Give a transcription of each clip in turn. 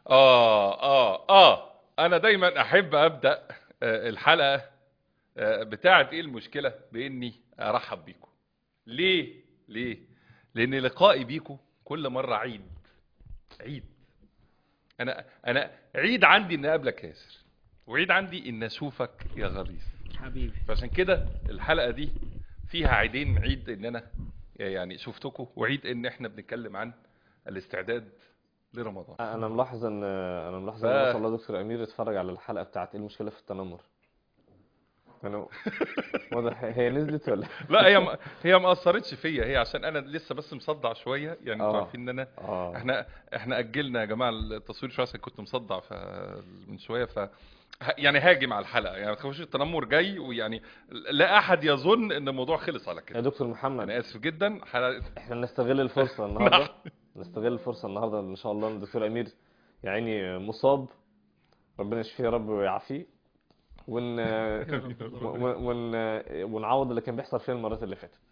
اه اه اه انا دايما احب ابدا آه، الحلقه آه، بتاعه ايه المشكله باني ارحب بيكم ليه ليه لان لقائي بيكم كل مره عيد عيد انا انا عيد عندي ان اقابلك ياسر وعيد عندي ان اشوفك يا غليظ حبيبي فعشان كده الحلقه دي فيها عيدين عيد ان انا يعني شفتكم وعيد ان احنا بنتكلم عن الاستعداد لرمضان انا ملاحظ ان انا ملاحظ ف- ان ما شاء الله دكتور امير اتفرج على الحلقه بتاعت ايه المشكله في التنمر انا واضح هي نزلت ولا لا هي ما هي ما اثرتش فيا هي عشان انا لسه بس مصدع شويه يعني انتوا آه. عارفين ان انا اه احنا احنا اجلنا يا جماعه التصوير شويه عشان كنت مصدع ف من شويه ف ه- يعني هاجم على الحلقه يعني ما تخافوش التنمر جاي ويعني لا احد يظن ان الموضوع خلص على يا كده دكتور محمد انا اسف جدا حلقه احنا نستغل الفرصه النهارده نستغل الفرصه النهارده ان شاء الله ان الدكتور امير يا عيني مصاب ربنا يشفيه يا رب ويعافيه ون... ون... ون... ونعوض اللي كان بيحصل فينا المرات اللي فاتت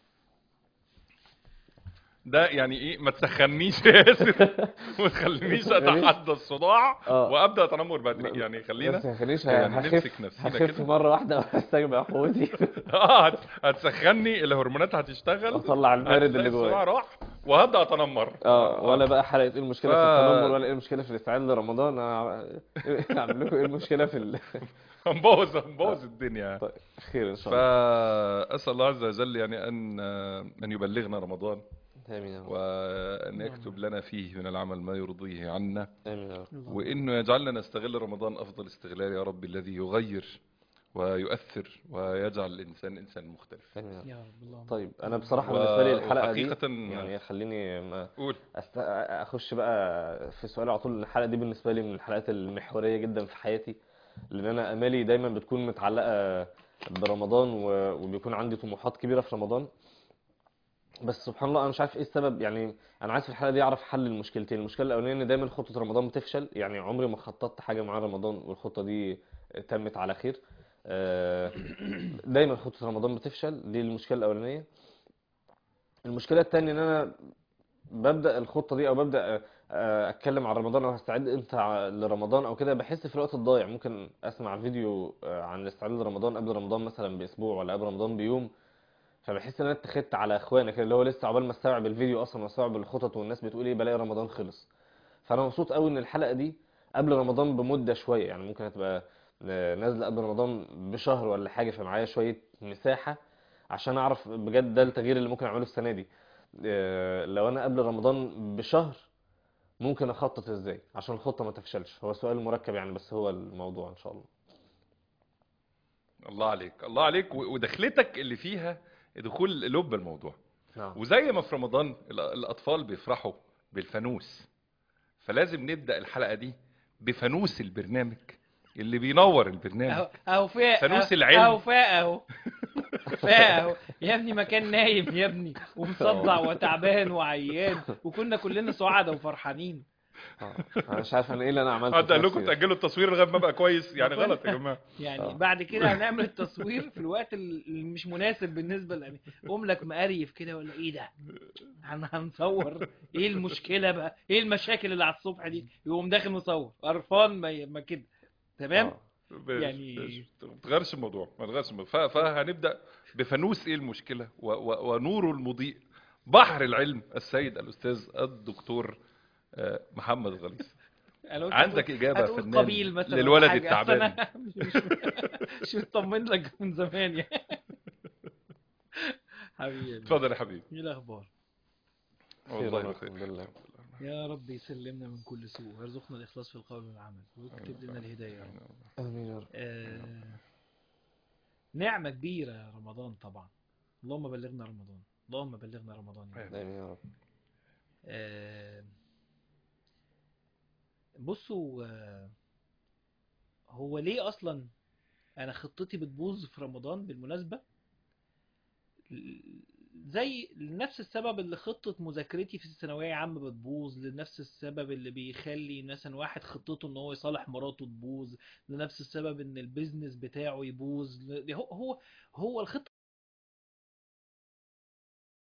ده يعني ايه ما تسخنيش يا ياسر وما تخلينيش اتحدى الصداع آه. وابدا تنمر بدري يعني بس خلينا ما خلينيش يعني هخف نمسك نفسنا هخف كده. مره واحده واستجمع قوتي اه هت- هتسخني الهرمونات هتشتغل اطلع البارد اللي هتلاقي الصداع جوايا راح وهبدا اتنمر اه ولا بقى حلقه ايه المشكله ف- في التنمر ولا ايه المشكله في الاستعداد لرمضان انا اعمل لكم ايه المشكله في ال... هنبوظ هنبوظ الدنيا طيب خير ان شاء الله فاسال الله عز وجل يعني ان ان يبلغنا رمضان امين يا رب وان يكتب لنا فيه من العمل ما يرضيه عنا امين يا رب وانه يجعلنا نستغل رمضان افضل استغلال يا رب الذي يغير ويؤثر ويجعل الانسان انسان مختلف امين يا رب يا رب اللهم طيب انا بصراحه و- بالنسبه لي الحلقه دي وحقيقة يعني خليني ما قول أست... اخش بقى في سؤال على طول الحلقه دي بالنسبه لي من الحلقات المحوريه جدا في حياتي لان انا امالي دايما بتكون متعلقه برمضان و... وبيكون عندي طموحات كبيره في رمضان بس سبحان الله انا مش عارف ايه السبب يعني انا عايز في الحلقه دي اعرف حل المشكلتين المشكله الاولانيه ان دايما خطه رمضان بتفشل يعني عمري ما خططت حاجه مع رمضان والخطه دي تمت على خير آه، دايما خطه رمضان بتفشل دي المشكله الاولانيه المشكله الثانيه ان انا ببدا الخطه دي او ببدا آه، اتكلم عن رمضان او هستعد امتى ع- لرمضان او كده بحس في الوقت الضايع ممكن اسمع فيديو آه، عن الاستعداد لرمضان قبل رمضان مثلا باسبوع ولا قبل رمضان بيوم فبحس ان انا اتخذت على اخوانا كده اللي هو لسه عقبال ما استوعب الفيديو اصلا واستوعب الخطط والناس بتقول ايه بلاقي رمضان خلص فانا مبسوط قوي ان الحلقه دي قبل رمضان بمده شويه يعني ممكن هتبقى آه، نازله قبل رمضان بشهر ولا حاجه فمعايا شويه مساحه عشان اعرف بجد ده التغيير اللي ممكن اعمله السنه دي آه، لو انا قبل رمضان بشهر ممكن اخطط ازاي عشان الخطه ما تفشلش هو سؤال مركب يعني بس هو الموضوع ان شاء الله الله عليك الله عليك و- ودخلتك اللي فيها دخول لب الموضوع نعم وزي ما في رمضان ال- الاطفال بيفرحوا بالفانوس فلازم نبدا الحلقه دي بفانوس البرنامج اللي بينور البرنامج اهو اهو فاق فانوس أهو- العلم. اهو فاق اهو فاق اهو يا ابني ما كان نايم يا ابني ومصدع وتعبان وعيان وكنا كلنا سعداء وفرحانين آه. انا مش عارف انا ايه اللي انا عملته حد في قال نفسي لكم ده. تاجلوا التصوير لغايه ما ابقى كويس يعني غلط يا جماعه يعني آه. بعد كده هنعمل التصوير في الوقت اللي مش مناسب بالنسبه يعني قوم لك مقريف كده ولا ايه ده هن- هنصور ايه المشكله بقى ايه المشاكل اللي على الصبح دي يقوم داخل مصور قرفان ما ما كده تمام آه. ماشي، يعني- ماشي. ما تغيرش الموضوع ما تغيرش الموضوع ف- فهنبدا بفانوس ايه المشكله و- و- ونوره المضيء بحر العلم السيد الاستاذ الدكتور آه، محمد غليظ أنا قلت عندك هتقول- اجابه هتقول فنان قبيل مثلا ولا للولد حاجة. أصل التعبان أنا مش مش مش مطمن لك من زمان يعني حبيبي اتفضل يا حبيبي ايه الاخبار خير والله والله، بخير الحمد لله. يا رب يسلمنا من كل سوء ويرزقنا الاخلاص في القول والعمل ويكتب لنا الهدايه يا رب امين يا رب آه، نعمه كبيره رمضان طبعا اللهم بلغنا رمضان اللهم بلغنا رمضان يا رب. امين يا رب آه، بصوا آه، هو ليه اصلا انا خطتي بتبوظ في رمضان بالمناسبة ل- زي لنفس السبب اللي خطة مذاكرتي في الثانوية عامة بتبوظ لنفس السبب اللي بيخلي مثلا واحد خطته ان هو يصالح مراته تبوظ لنفس السبب ان البيزنس بتاعه يبوظ ل- هو هو هو الخطة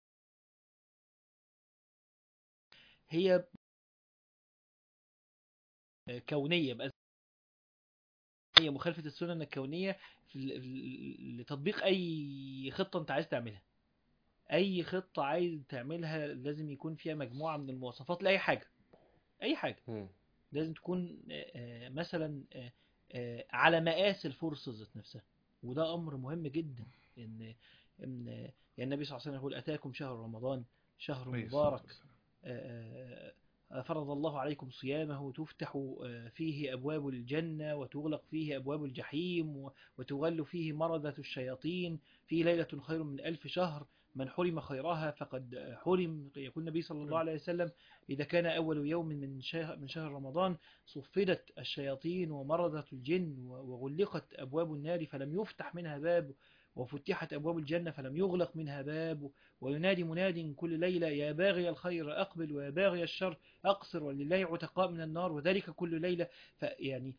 هي آه، كونيه بقى هي مخالفه السنن الكونيه في ال- في- لتطبيق اي خطه انت عايز تعملها اي خطه عايز تعملها لازم يكون فيها مجموعه من المواصفات لاي حاجه اي حاجه مم. لازم تكون آه، آه، مثلا آه، آه، على مقاس الفرصة ذات نفسها وده أمر مهم جدا إن إن يعني النبي صلى الله عليه وسلم يقول أتاكم شهر رمضان شهر مبارك آه، آه، فرض الله عليكم صيامه تفتح آه، فيه أبواب الجنة وتغلق فيه أبواب الجحيم و- وتغل فيه مردة الشياطين في ليلة خير من ألف شهر من حرم خيرها فقد حرم يقول النبي صلى الله عليه وسلم إذا كان أول يوم من شهر, من شهر رمضان صفدت الشياطين ومرضت الجن و- وغلقت أبواب النار فلم يفتح منها باب وفتحت أبواب الجنة فلم يغلق منها باب وينادي مناد كل ليلة يا باغي الخير أقبل ويا باغي الشر أقصر ولله عتقاء من النار وذلك كل ليلة فيعني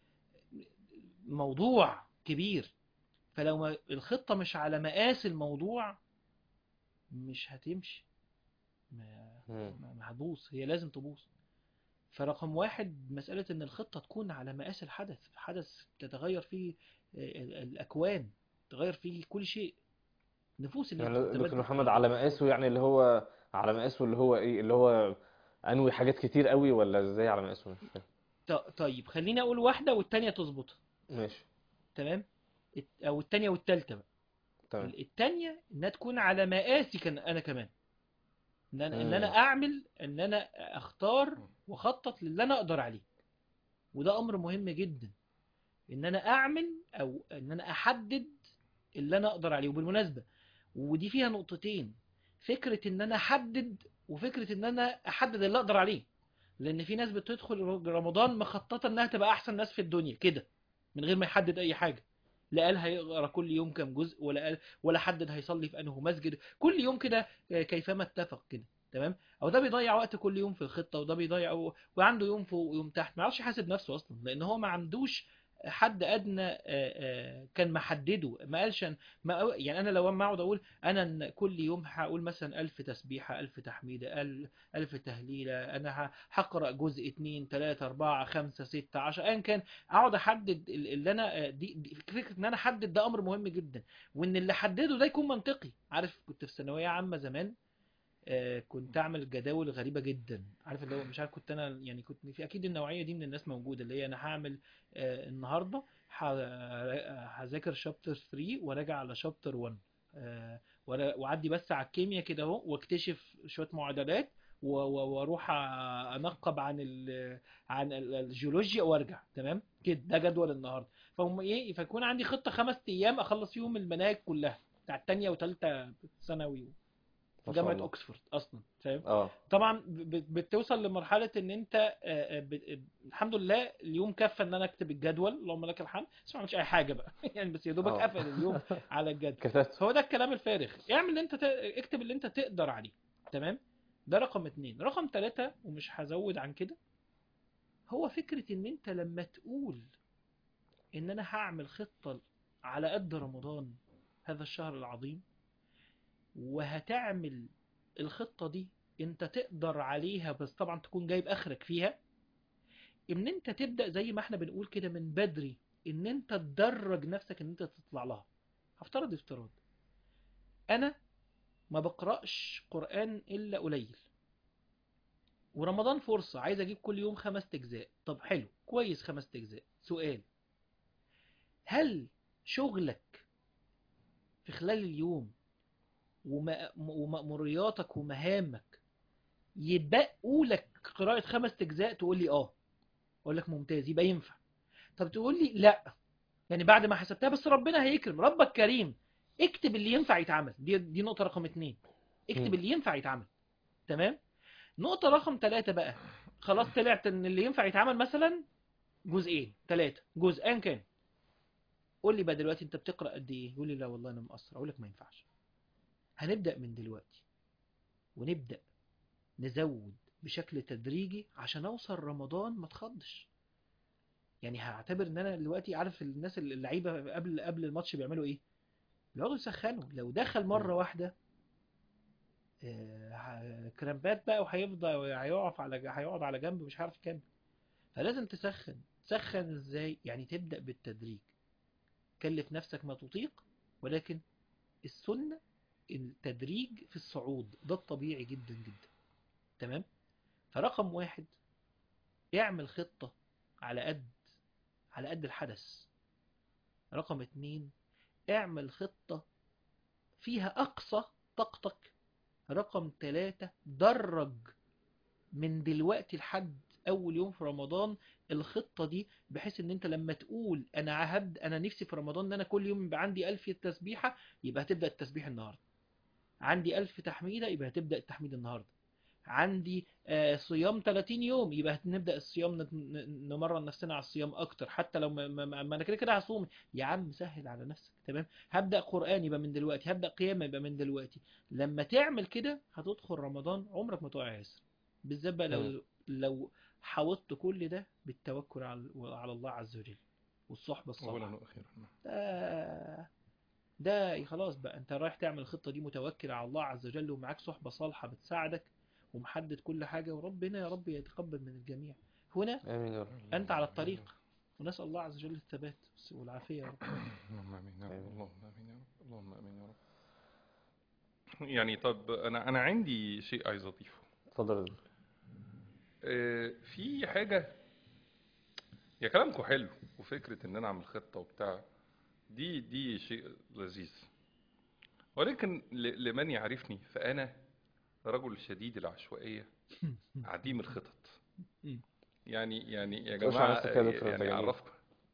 موضوع كبير فلو ما الخطة مش على مقاس الموضوع مش هتمشي ما مم. ما ما هتبوظ هي لازم تبوظ فرقم واحد مسألة إن الخطة تكون على مقاس الحدث حدث تتغير فيه ال- الأكوان تغير فيه كل شيء نفوس اللي يعني بتتبدل. دكتور محمد على مقاسه يعني اللي هو على مقاسه اللي هو ايه اللي هو انوي حاجات كتير قوي ولا ازاي على مقاسه مش فاهم ط- طيب خليني أقول واحدة والتانية تظبطها ماشي تمام الت- أو التانية والتالتة بقى تمام التانية إنها تكون على مقاسي كان أنا كمان إن أنا, إن مم. أنا أعمل إن أنا أختار وأخطط للي أنا أقدر عليه وده أمر مهم جدا إن أنا أعمل أو إن أنا أحدد اللي أنا أقدر عليه وبالمناسبة ودي فيها نقطتين فكرة إن أنا أحدد وفكرة إن أنا أحدد اللي أقدر عليه لأن في ناس بتدخل رمضان مخططة إنها تبقى أحسن ناس في الدنيا كده من غير ما يحدد أي حاجة لا قال هيقرا كل يوم كام جزء ولا قال ولا حدد هيصلي في انه مسجد كل يوم كده آه، كيفما اتفق كده تمام او ده بيضيع وقت كل يوم في الخطه وده بيضيع و- وعنده يوم فوق ويوم تحت ما يعرفش يحاسب نفسه اصلا لان هو ما عندوش حد ادنى آه، آه، كان محدده ما قالش أن- ما يعني انا لو ما اقعد اقول انا إن كل يوم هقول مثلا ألف تسبيحه ألف تحميده أل- ألف تهليله انا ه- هقرا جزء اتنين تلاته اربعه خمسه سته عشر ايا كان اقعد احدد ال- اللي انا دي, دي فكره ان انا احدد ده امر مهم جدا وان اللي حدده ده يكون منطقي عارف كنت في ثانويه عامه زمان آه، كنت اعمل جداول غريبه جدا عارف اللي هو مش عارف كنت انا يعني كنت في اكيد النوعيه دي من الناس موجوده اللي هي انا هعمل آه، النهارده ه- هذاكر شابتر 3 وراجع على شابتر 1 آه، ورا- واعدي بس على الكيمياء كده اهو واكتشف شويه معادلات و- و- واروح أ- انقب عن ال عن ال- الجيولوجيا وارجع تمام كده ده جدول النهارده فهم ايه فيكون عندي خطه خمس ايام اخلص فيهم المناهج كلها بتاعت تانية وتالتة ثانوي في ما شاء جامعه الله. اوكسفورد اصلا فاهم اه طبعا ب- ب- بتوصل لمرحله ان انت آه، آه، ب- الحمد لله اليوم كفى ان انا اكتب الجدول اللهم لك الحمد بس ما عملتش اي حاجه بقى يعني بس يا دوبك آه. قفل اليوم على الجدول كتبت هو ده الكلام الفارغ اعمل اللي انت ت... اكتب اللي انت تقدر عليه تمام ده رقم اتنين رقم تلاتة ومش هزود عن كده هو فكرة ان انت لما تقول ان انا هعمل خطة على قد رمضان هذا الشهر العظيم وهتعمل الخطة دي انت تقدر عليها بس طبعا تكون جايب اخرك فيها ان انت تبدأ زي ما احنا بنقول كده من بدري ان انت تدرج نفسك ان انت تطلع لها هفترض افتراض انا ما بقرأش قرآن الا قليل ورمضان فرصة عايز اجيب كل يوم خمس اجزاء طب حلو كويس خمس اجزاء سؤال هل شغلك في خلال اليوم وم- ومأمورياتك ومهامك يتبقوا لك قراءة خمس اجزاء تقول لي اه اقول لك ممتاز يبقى ينفع طب تقول لي لا يعني بعد ما حسبتها بس ربنا هيكرم ربك كريم اكتب اللي ينفع يتعمل دي دي نقطة رقم اتنين اكتب مم. اللي ينفع يتعمل تمام نقطة رقم ثلاثة بقى خلاص طلعت ان اللي ينفع يتعمل مثلا جزئين ثلاثة جزء ايا كان قول لي بقى دلوقتي انت بتقرا قد ايه يقول لي لا والله انا مقصر اقول لك ما ينفعش هنبدا من دلوقتي ونبدا نزود بشكل تدريجي عشان اوصل رمضان ما اتخضش يعني هعتبر ان انا دلوقتي عارف الناس اللعيبه قبل قبل الماتش بيعملوا ايه بيقعدوا يسخنوا لو دخل مره واحده آه، ه- كرامبات بقى وهيفضل هيقف على هيقعد على جنب مش عارف يكمل فلازم تسخن تسخن ازاي يعني تبدأ بالتدريج كلف نفسك ما تطيق ولكن السنة التدريج في الصعود ده الطبيعي جدا جدا تمام فرقم واحد اعمل خطة على قد على قد الحدث رقم اتنين اعمل خطة فيها أقصى طاقتك رقم ثلاثة درج من دلوقتي لحد أول يوم في رمضان الخطة دي بحيث ان انت لما تقول انا عهد انا نفسي في رمضان ان انا كل يوم يبقى عندي ألف تسبيحة يبقى هتبدأ التسبيح النهاردة عندي ألف تحميدة يبقى هتبدأ التحميد النهاردة عندي آه، صيام 30 يوم يبقى هنبدأ الصيام نت- ن- نمرن نفسنا على الصيام اكتر حتى لو ما, ما, ما ما انا كده كده هصوم يا عم سهل على نفسك تمام هبدأ قرآن يبقى من دلوقتي هبدأ قيام يبقى من دلوقتي لما تعمل كده هتدخل رمضان عمرك ما تقع ياسر بالذات بقى مم. لو لو حوطت كل ده بالتوكل على على الله عز وجل والصحبة اولا الصالحة واخيرا ده ده خلاص بقى انت رايح تعمل الخطة دي متوكل على الله عز وجل ومعاك صحبة صالحة بتساعدك ومحدد كل حاجة وربنا يا رب يتقبل من الجميع هنا امين يا رب انت على الطريق ونسأل الله عز وجل الثبات والعافية يا رب اللهم امين يا رب آمين. اللهم امين يا رب اللهم امين يا رب يعني طب انا انا عندي شيء عايز اضيفه اتفضل يا دكتور. آه، في حاجة يا كلامكم حلو وفكرة ان انا اعمل خطة وبتاع دي دي شيء لذيذ ولكن ل- لمن يعرفني فانا رجل شديد العشوائية عديم الخطط يعني يعني يا تقولش جماعة على نفسك كده يا دكتور، أنت يعني جميل. اعرفكم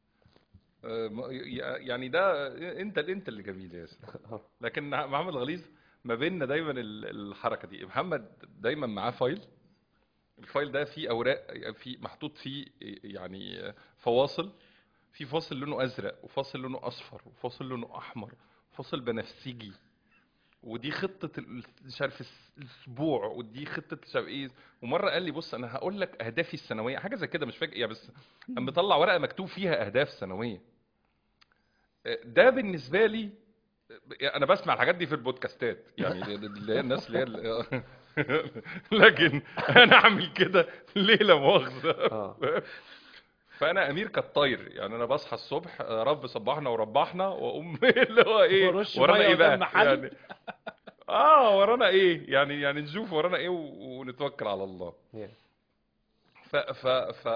آه، م- يعني ده انت انت اللي جميل يا ياسر أهو. لكن محمد غليظ ما بيننا دايما ال- الحركه دي محمد دايما معاه فايل الفايل ده فيه اوراق في محطوط فيه يعني فواصل في فاصل لونه ازرق وفاصل لونه اصفر وفاصل لونه احمر وفاصل بنفسجي ودي خطه ال- مش عارف الس- الاسبوع ودي خطه مش عارف ايه ومره قال لي بص انا هقول لك اهدافي السنويه حاجه زي كده مش فاكر يعني بس قام مطلع ورقه مكتوب فيها اهداف سنويه ده بالنسبه لي انا بسمع الحاجات دي في البودكاستات يعني اللي هي الناس اللي هي لكن انا اعمل كده ليه لا مؤاخذه اه فانا امير كالطير يعني انا بصحى الصبح يا رب صبحنا وربحنا واقوم اللي هو ايه ورش ورانا مية ايه بقى قدام محل. يعني اه ورانا ايه يعني يعني نشوف ورانا ايه و- ونتوكل على الله Yeah. ف ف ف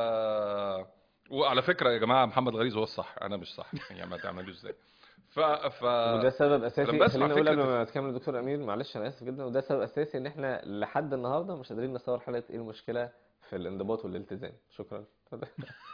وعلى فكره يا جماعه محمد غليظ هو الصح انا مش صح يعني ما تعملوش ازاي ف ف وده سبب اساسي لما بسمع خليني اقول قبل فكرة- ما تكمل دكتور امير معلش انا اسف جدا وده سبب اساسي ان احنا لحد النهارده مش قادرين نصور حلقه ايه المشكله في الانضباط والالتزام شكرا اتفضل.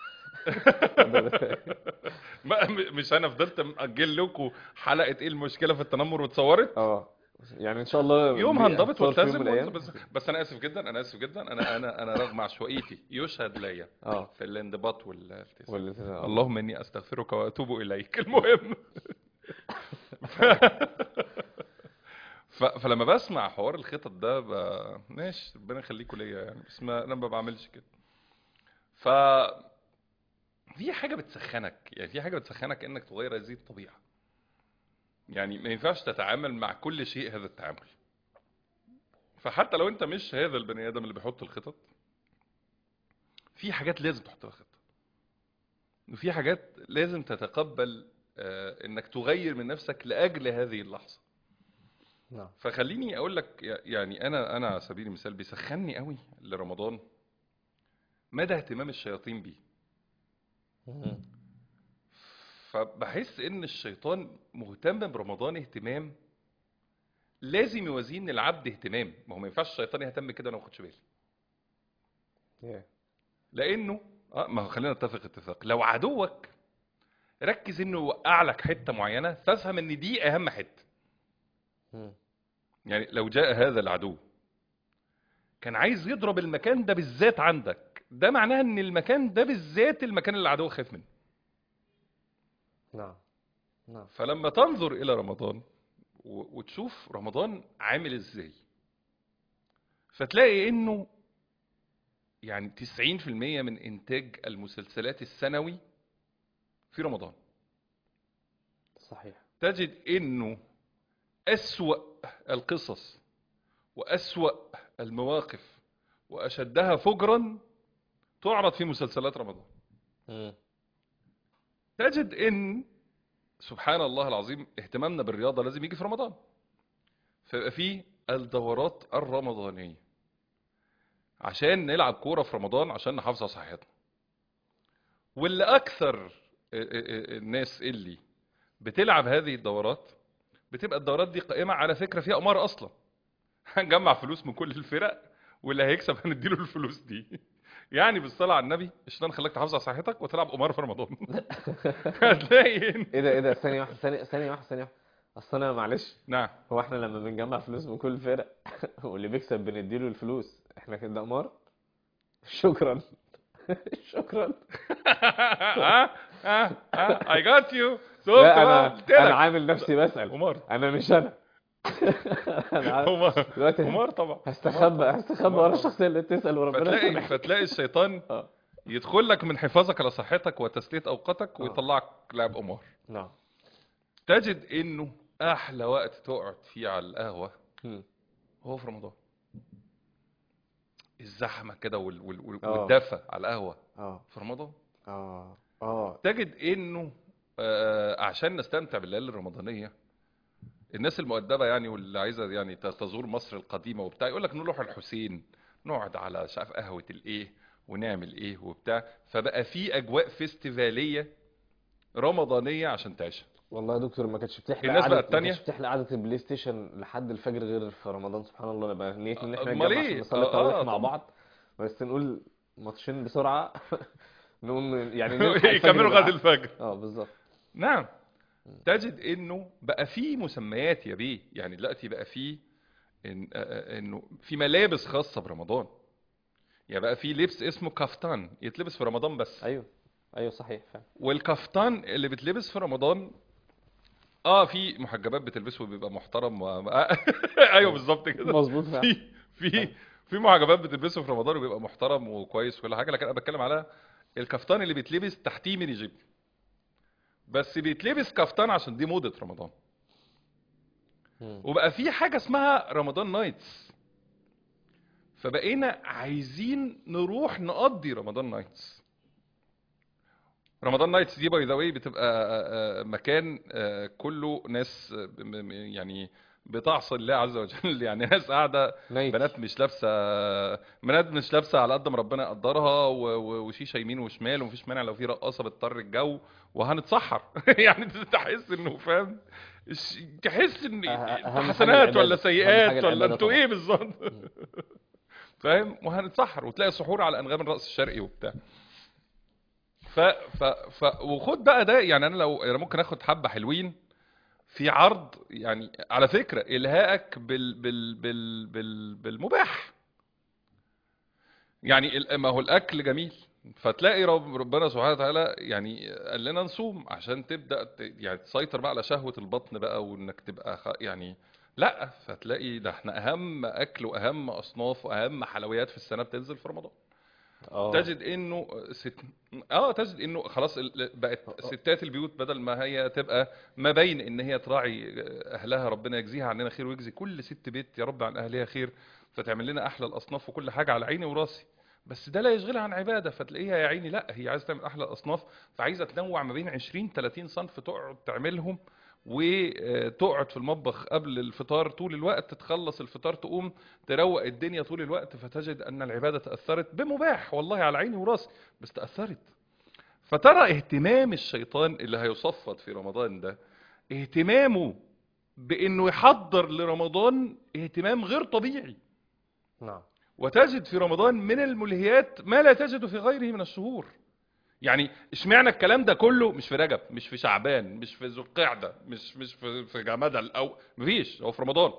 اتفضل. ما م- مش انا فضلت مأجل لكم حلقه ايه المشكله في التنمر واتصورت اه يعني ان شاء الله يوم دي هنضبط هتصور في يوم والتزم من الأيام. بس, بس انا اسف جدا انا اسف جدا انا انا انا رغم عشوائيتي يشهد ليا اه في الانضباط والالتزام والالتزام اللهم اني استغفرك واتوب اليك المهم ف... فلما بسمع حوار الخطط ده ب... ماشي ربنا يخليكم ليا يعني بس ما انا ما بعملش كده ف في حاجه بتسخنك يعني في حاجه بتسخنك انك تغير هذه الطبيعه يعني ما ينفعش تتعامل مع كل شيء هذا التعامل فحتى لو انت مش هذا البني ادم اللي بيحط الخطط في حاجات لازم تحط لها خطه وفي حاجات لازم تتقبل آه، انك تغير من نفسك لاجل هذه اللحظه نعم فخليني اقول لك يع- يعني انا انا على سبيل المثال بيسخني قوي لرمضان مدى اهتمام الشياطين بيه مم. فبحس ان الشيطان مهتم برمضان اهتمام لازم يوازيه ان العبد اهتمام ما هو ما ينفعش الشيطان يهتم كده انا ما اخدش بالي Yeah. لانه اه ما هو خلينا نتفق اتفاق لو عدوك ركز انه يوقع لك حته معينه فافهم ان دي اهم حته مم. يعني لو جاء هذا العدو كان عايز يضرب المكان ده بالذات عندك ده معناه ان المكان ده بالذات المكان اللي العدو خايف منه نعم نعم فلما تنظر الى رمضان و- وتشوف رمضان عامل ازاي فتلاقي انه يعني 90% من انتاج المسلسلات السنوي في رمضان صحيح تجد انه اسوأ القصص واسوأ المواقف واشدها فجرا تعرض في مسلسلات رمضان مم. تجد ان سبحان الله العظيم اهتمامنا بالرياضه لازم يجي في رمضان فيبقى فيه الدورات الرمضانيه عشان نلعب كوره في رمضان عشان نحافظ على صحتنا واللي اكثر ا- ا- ا- الناس اللي بتلعب هذه الدورات بتبقى الدورات دي قائمه على فكره فيها قمار اصلا هنجمع فلوس من كل الفرق واللي هيكسب هنديله الفلوس دي يعني بالصلاه على النبي الشيطان خلاك تحافظ على صحتك وتلعب قمار في رمضان هتلاقي إن- ايه ده ايه ده ثانية واحدة ثانية ثانية واحدة ثانية واحدة اصل انا معلش نعم هو احنا لما بنجمع فلوس من كل الفرق واللي بيكسب بنديله الفلوس احنا كده قمار شكرا شكرا ها ها ها اي جات يو شفت لا بقى انا قلت انا لك عامل نفسي بسأل قمار انا مش انا انا عارف. قمار دلوقتي قمار طبعا هستخبى هستخبى ورا الشخصية اللي بتسأل وربنا فتلاقي يسامحك فتلاقي الشيطان اه يدخل لك من حفاظك على صحتك وتسلية اوقاتك آه. ويطلعك لاعب قمار نعم تجد انه احلى وقت تقعد فيه على القهوه مم. هو في رمضان الزحمه كده وال- وال- وال- آه. والدفى على القهوه اه في رمضان اه اه تجد انه آه، عشان نستمتع بالليالي الرمضانيه الناس المؤدبه يعني واللي عايزه يعني ت- تزور مصر القديمه وبتاع يقول لك نروح الحسين نقعد على مش عارف قهوه الايه ونعمل ايه وبتاع فبقى في اجواء فيستيفاليه رمضانيه عشان تعيشها والله يا دكتور ما كانتش بتحلى الناس قعدة- بقى ما التانية؟ كانتش بتحلى قعدة البلاي ستيشن لحد الفجر غير في رمضان سبحان الله نبقى نيتنا ان احنا أمال نتجمع إيه؟ عشان نصلي آه، التراويح آه، مع طبعا. بعض بس نقول ماتشين بسرعة نقوم يعني نلحق الفجر يكملوا بقى. غد الفجر اه بالظبط نعم تجد انه بقى في مسميات يا بيه يعني دلوقتي بقى في إن آه، آه، انه في ملابس خاصه برمضان يعني بقى في لبس اسمه كفتان يتلبس في رمضان بس ايوه ايوه صحيح فعلا والكفتان اللي بتلبس في رمضان اه في محجبات بتلبسه وبيبقى محترم و... ايوه بالظبط كده مظبوط فعلا في في في محجبات بتلبسه في رمضان وبيبقى محترم وكويس وكل حاجه لكن انا بتكلم على الكفتان اللي بيتلبس تحتيه ميني جيب بس بيتلبس كفتان عشان دي موضه رمضان مم. وبقى في حاجه اسمها رمضان نايتس فبقينا عايزين نروح نقضي رمضان نايتس رمضان نايتس دي باي ذا واي بتبقى آه، آه، مكان آه، كله ناس آه، م- م- يعني بتعصي الله عز وجل يعني ناس قاعده نايت بنات مش لابسه بنات مش لابسه على قد ما ربنا يقدرها و- و- وشيشه يمين وشمال ومفيش مانع لو في رقاصه بتطر الجو وهنتسحر يعني تحس انه فاهم الش- تحس ان أه- أهم حاجة حسنات العبادة. ولا أهم سيئات حاجة ولا العبادة انتوا طبعا. ايه بالظبط فاهم وهنتسحر وتلاقي سحور على انغام الرأس الشرقي وبتاع ف ف ف وخد بقى ده يعني انا لو انا ممكن اخد حبه حلوين في عرض يعني على فكره الهائك بال بال بال بال بالمباح يعني ال- ما هو الاكل جميل فتلاقي رب ربنا سبحانه وتعالى يعني قال لنا نصوم عشان تبدا ت- يعني تسيطر بقى على شهوه البطن بقى وانك تبقى خ- يعني لا فتلاقي ده احنا اهم اكل واهم اصناف واهم حلويات في السنه بتنزل في رمضان اه تجد انه ست... اه تجد انه خلاص ال- بقت ستات البيوت بدل ما هي تبقى ما بين ان هي تراعي اهلها ربنا يجزيها عننا خير ويجزي كل ست بيت يا رب عن اهلها خير فتعمل لنا احلى الاصناف وكل حاجه على عيني وراسي بس ده لا يشغلها عن عباده فتلاقيها يا عيني لا هي عايزه تعمل احلى الاصناف فعايزه تنوع ما بين 20 30 صنف تقعد تعملهم وتقعد في المطبخ قبل الفطار طول الوقت تخلص الفطار تقوم تروق الدنيا طول الوقت فتجد ان العباده تاثرت بمباح والله على عيني وراسي بس تاثرت فترى اهتمام الشيطان اللي هيصفد في رمضان ده اهتمامه بانه يحضر لرمضان اهتمام غير طبيعي نعم وتجد في رمضان من الملهيات ما لا تجد في غيره من الشهور يعني اشمعنى الكلام ده كله مش في رجب مش في شعبان مش في ذو القعده مش مش في في جمادى او مفيش هو في رمضان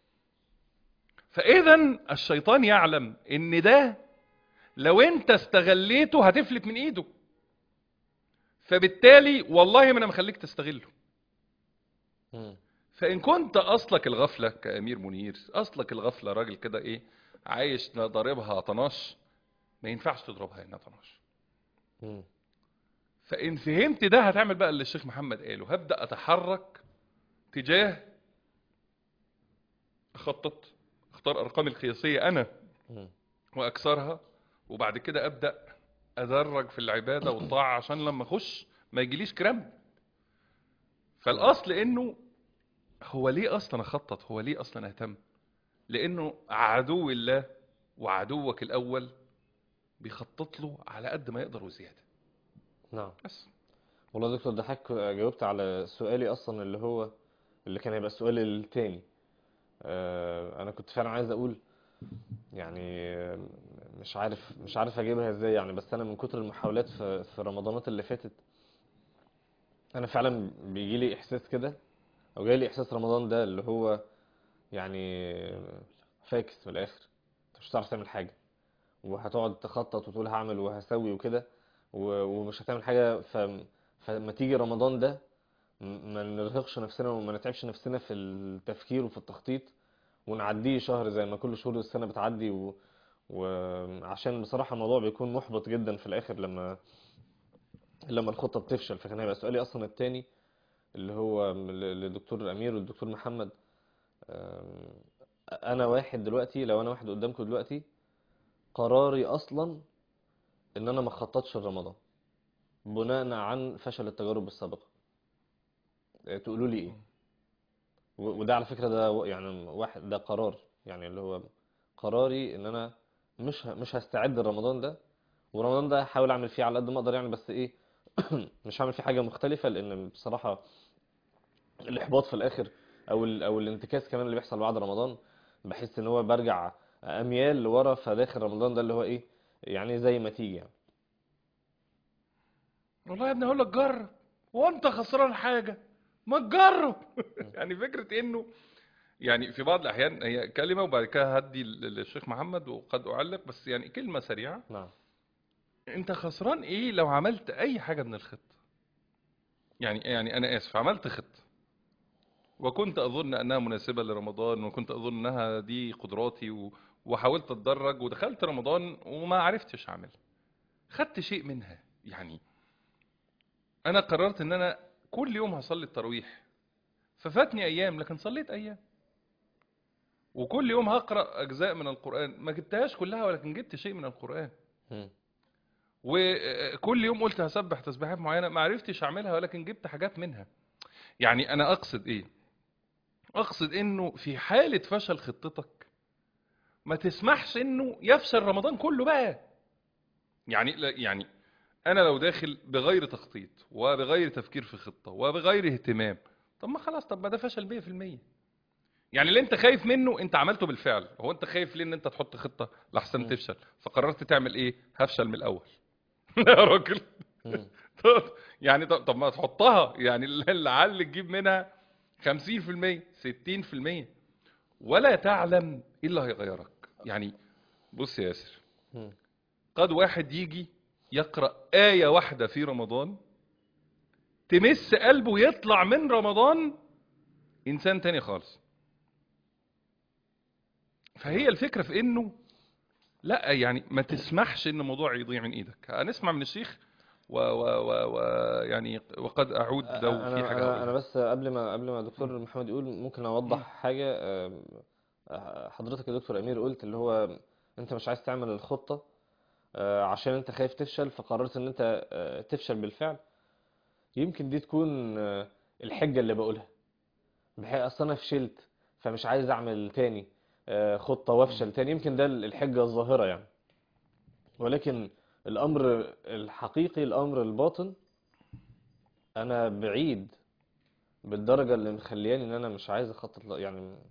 فاذا الشيطان يعلم ان ده لو انت استغليته هتفلت من ايده فبالتالي والله ما انا مخليك تستغله مم. فان كنت اصلك الغفله كامير منير اصلك الغفله راجل كده ايه عايش ضاربها طناش ما ينفعش تضربها انها طناش مم. فان فهمت ده هتعمل بقى اللي الشيخ محمد قاله هبدا اتحرك تجاه اخطط اختار ارقامي القياسيه انا مم. واكسرها وبعد كده ابدا ادرج في العباده والطاعه عشان لما اخش ما يجيليش كرامب فالاصل انه هو ليه اصلا اخطط هو ليه اصلا اهتم لانه عدو الله وعدوك الاول بيخطط له على قد ما يقدر وزياده نعم بس والله يا دكتور ده حضرتك جاوبت على سؤالي اصلا اللي هو اللي كان هيبقى السؤال التاني آه، انا كنت فعلا عايز اقول يعني آه، مش عارف مش عارف اجيبها ازاي يعني بس انا من كتر المحاولات في في رمضانات اللي فاتت انا فعلا بيجي لي احساس كده او جاي لي احساس رمضان ده اللي هو يعني فاكس من الاخر انت مش هتعرف تعمل حاجه وهتقعد تخطط وتقول هعمل وهسوي وكده و- ومش هتعمل حاجه ف... فلما تيجي رمضان ده م- ما نرهقش نفسنا وما نتعبش نفسنا في التفكير وفي التخطيط ونعديه شهر زي ما كل شهور السنه بتعدي و... وعشان بصراحه الموضوع بيكون محبط جدا في الاخر لما لما الخطه بتفشل فكان هيبقى سؤالي اصلا التاني اللي هو ل- للدكتور امير والدكتور محمد أم، انا واحد دلوقتي لو انا واحد قدامكم دلوقتي قراري اصلا ان انا ما اخططش لرمضان بناء عن فشل التجارب السابقه أه، تقولوا لي ايه و- وده على فكره ده و- يعني واحد ده قرار يعني اللي هو قراري ان انا مش ه- مش هستعد لرمضان ده ورمضان ده هحاول اعمل فيه على قد ما اقدر يعني بس ايه مش هعمل فيه حاجه مختلفه لان بصراحه الاحباط في الاخر او ال او الانتكاس كمان اللي بيحصل بعد رمضان بحس ان هو برجع اميال لورا فداخل رمضان ده اللي هو ايه يعني زي ما تيجي يعني والله يا ابني هقول لك جرب وانت خسران حاجه ما تجرب يعني فكره انه يعني في بعض الاحيان هي كلمه وبعد كده هدي للشيخ محمد وقد اعلق بس يعني كلمه سريعه نعم انت خسران ايه لو عملت اي حاجه من الخطه يعني يعني انا اسف عملت خطه وكنت اظن انها مناسبه لرمضان وكنت اظن انها دي قدراتي و... وحاولت اتدرج ودخلت رمضان وما عرفتش اعملها خدت شيء منها يعني انا قررت ان انا كل يوم هصلي التراويح ففاتني ايام لكن صليت ايام وكل يوم هقرا اجزاء من القران ما جبتهاش كلها ولكن جبت شيء من القران مم. وكل يوم قلت هسبح تسبيحات معينه ما عرفتش اعملها ولكن جبت حاجات منها يعني انا اقصد ايه اقصد انه في حاله فشل خطتك ما تسمحش انه يفشل رمضان كله بقى يعني لا- يعني انا لو داخل بغير تخطيط وبغير تفكير في خطه وبغير اهتمام طب ما خلاص طب ما ده فشل 100% يعني اللي انت خايف منه انت عملته بالفعل هو انت خايف ليه ان انت تحط خطه لحسن مم. تفشل فقررت تعمل ايه هفشل من الاول لا يا راجل مم. طب- يعني طب, طب ما تحطها يعني لعل تجيب منها 50% 60% ولا تعلم ايه اللي هيغيرك يعني بص يا ياسر مم. قد واحد يجي يقرأ آية واحدة في رمضان تمس قلبه يطلع من رمضان إنسان تاني خالص فهي الفكرة في إنه لا يعني ما تسمحش إن الموضوع يضيع من إيدك هنسمع من الشيخ و, و, و, و يعني وقد أعود لو في انا حاجة انا هقولها. انا بس قبل ما قبل ما دكتور محمد يقول ممكن اوضح حاجه آم، آه، حضرتك يا دكتور امير قلت اللي هو انت مش عايز تعمل الخطه آه، عشان انت خايف تفشل فقررت ان انت آه، تفشل بالفعل يمكن دي تكون آه، الحجه اللي بقولها بحيث اصل انا فشلت فمش عايز اعمل تاني آه، خطه وافشل تاني يمكن ده الحجه الظاهره يعني ولكن الامر الحقيقي الامر الباطن انا بعيد بالدرجه اللي مخلياني ان انا مش عايز اخطط ل- يعني م-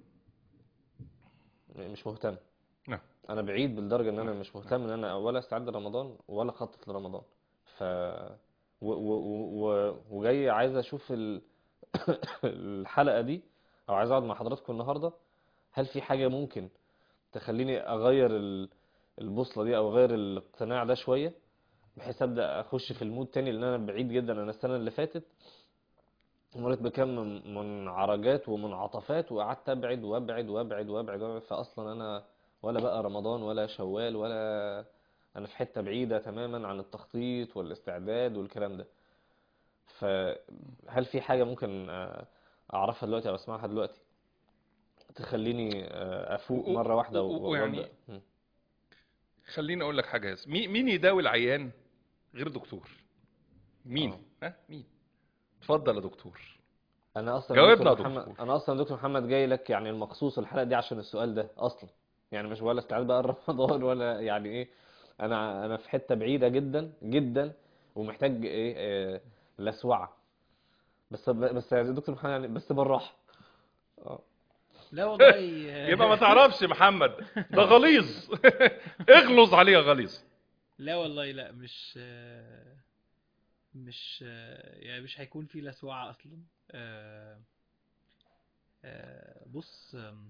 مش مهتم نعم. انا بعيد بالدرجه ان انا مش مهتم ان انا ولا استعد لرمضان ولا اخطط لرمضان ف و... و... و... وجاي عايز اشوف ال... الحلقه دي او عايز اقعد مع حضراتكم النهارده هل في حاجه ممكن تخليني اغير ال- البوصله دي او اغير الاقتناع ده شويه بحيث ابدا اخش في المود تاني لان انا بعيد جدا انا السنه اللي فاتت مريت بكم من منعرجات ومنعطفات وقعدت ابعد وابعد وابعد وابعد وابعد فاصلا انا ولا بقى رمضان ولا شوال ولا انا في حته بعيده تماما عن التخطيط والاستعداد والكلام ده فهل في حاجه ممكن آه، اعرفها دلوقتي او اسمعها دلوقتي تخليني آه، افوق و- مره واحده و- و- ويعني وابدا مم. خليني اقول لك حاجه يا مين مين يداوي العيان غير دكتور مين آه. ها مين اتفضل يا دكتور انا اصلا جاوبنا دكتور يا محمد دكتور. انا اصلا دكتور محمد جاي لك يعني المخصوص الحلقه دي عشان السؤال ده اصلا يعني مش ولا استعداد بقى رمضان ولا يعني ايه انا انا في حته بعيده جدا جدا ومحتاج ايه آه، لسوعه بس بس يا دكتور محمد يعني بس بالراحه اه لا والله يبقى ما تعرفش محمد ده غليظ اغلظ عليه يا غليظ لا والله لا مش آه، مش آه، يعني مش هيكون في لسوعة اصلا آه، آه، بص آم،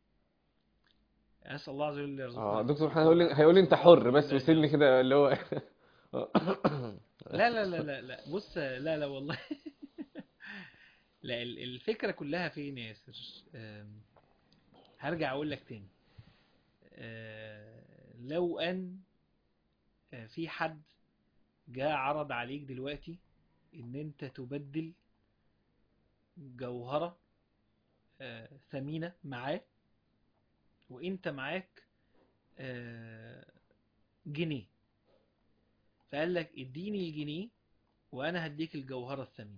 اسال الله عز وجل يرزقنا اه دكتور محمد هيقول لي هيقول لي انت حر بس لا، وسيبني كده اللي هو لا لا لا لا لا بص لا لا والله لا ال- الفكرة كلها فين يا ياسر آم، هرجع اقول لك تاني آه، لو ان آه، في حد جاء عرض عليك دلوقتي ان انت تبدل جوهرة آه، ثمينة معاه وانت معاك آه، جنيه فقال لك اديني الجنيه وانا هديك الجوهرة الثمينة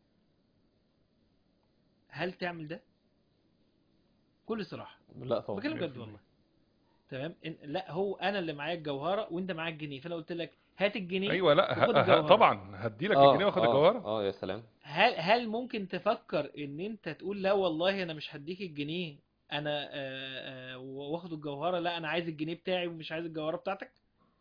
هل تعمل ده؟ كل صراحة لا طبعا بكلم بجد والله تمام إن لا هو انا اللي معايا الجوهرة وانت معاك جنيه فانا قلت لك هات الجنيه ايوه لا ه- وخد ه- الجوهرة. طبعا هدي لك اه الجنيه واخد اه الجوهره اه يا سلام هل هل ممكن تفكر ان انت تقول لا والله انا مش هديك الجنيه انا آه، آه، واخد الجوهرة لا انا عايز الجنيه بتاعي ومش عايز الجوهرة بتاعتك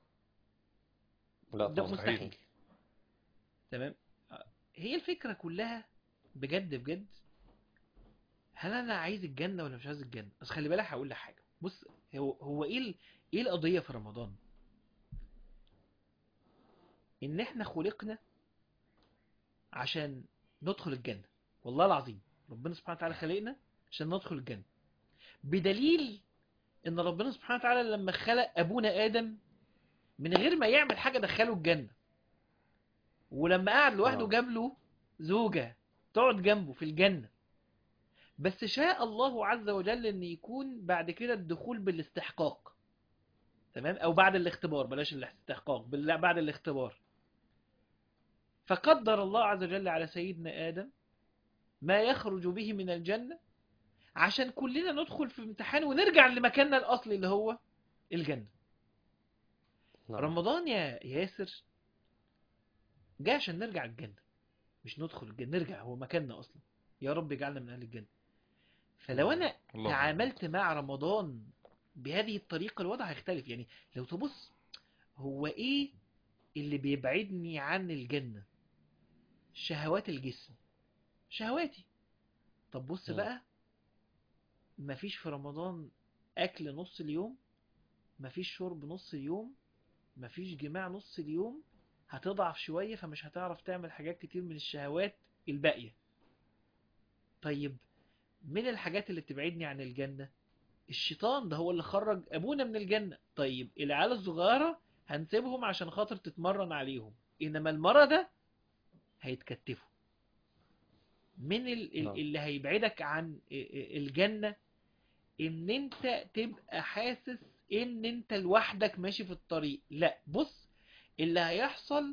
لا ده طبعا مستحيل. مستحيل تمام آه، هي الفكرة كلها بجد بجد هل انا عايز الجنة ولا مش عايز الجنة بس خلي بالك هقول لك حاجة بص هو هو ايه ال- ايه القضية في رمضان ان احنا خلقنا عشان ندخل الجنة والله العظيم ربنا سبحانه وتعالى خلقنا عشان ندخل الجنة بدليل ان ربنا سبحانه وتعالى لما خلق ابونا ادم من غير ما يعمل حاجة دخله الجنة ولما قعد لوحده آه. جاب له زوجة تقعد جنبه في الجنة بس شاء الله عز وجل ان يكون بعد كده الدخول بالاستحقاق تمام او بعد الاختبار بلاش الاستحقاق بال- بعد الاختبار فقدر الله عز وجل على سيدنا آدم ما يخرج به من الجنة عشان كلنا ندخل في امتحان ونرجع لمكاننا الأصلي اللي هو الجنة نعم. رمضان يا ياسر جاء عشان نرجع الجنة مش ندخل الجنة نرجع هو مكاننا أصلا يا رب اجعلنا من أهل الجنة فلو أنا الله تعاملت مع رمضان بهذه الطريقة الوضع هيختلف يعني لو تبص هو ايه اللي بيبعدني عن الجنة شهوات الجسم شهواتي طب بص مم. بقى مفيش في رمضان اكل نص اليوم مفيش شرب نص اليوم مفيش جماع نص اليوم هتضعف شوية فمش هتعرف تعمل حاجات كتير من الشهوات الباقية طيب من الحاجات اللي بتبعدني عن الجنة الشيطان ده هو اللي خرج ابونا من الجنة طيب العيال الصغيرة هنسيبهم عشان خاطر تتمرن عليهم انما المرة ده هيتكتفوا من ال- ال- نعم. اللي هيبعدك عن الجنة ان انت تبقى حاسس ان انت لوحدك ماشي في الطريق لا بص اللي هيحصل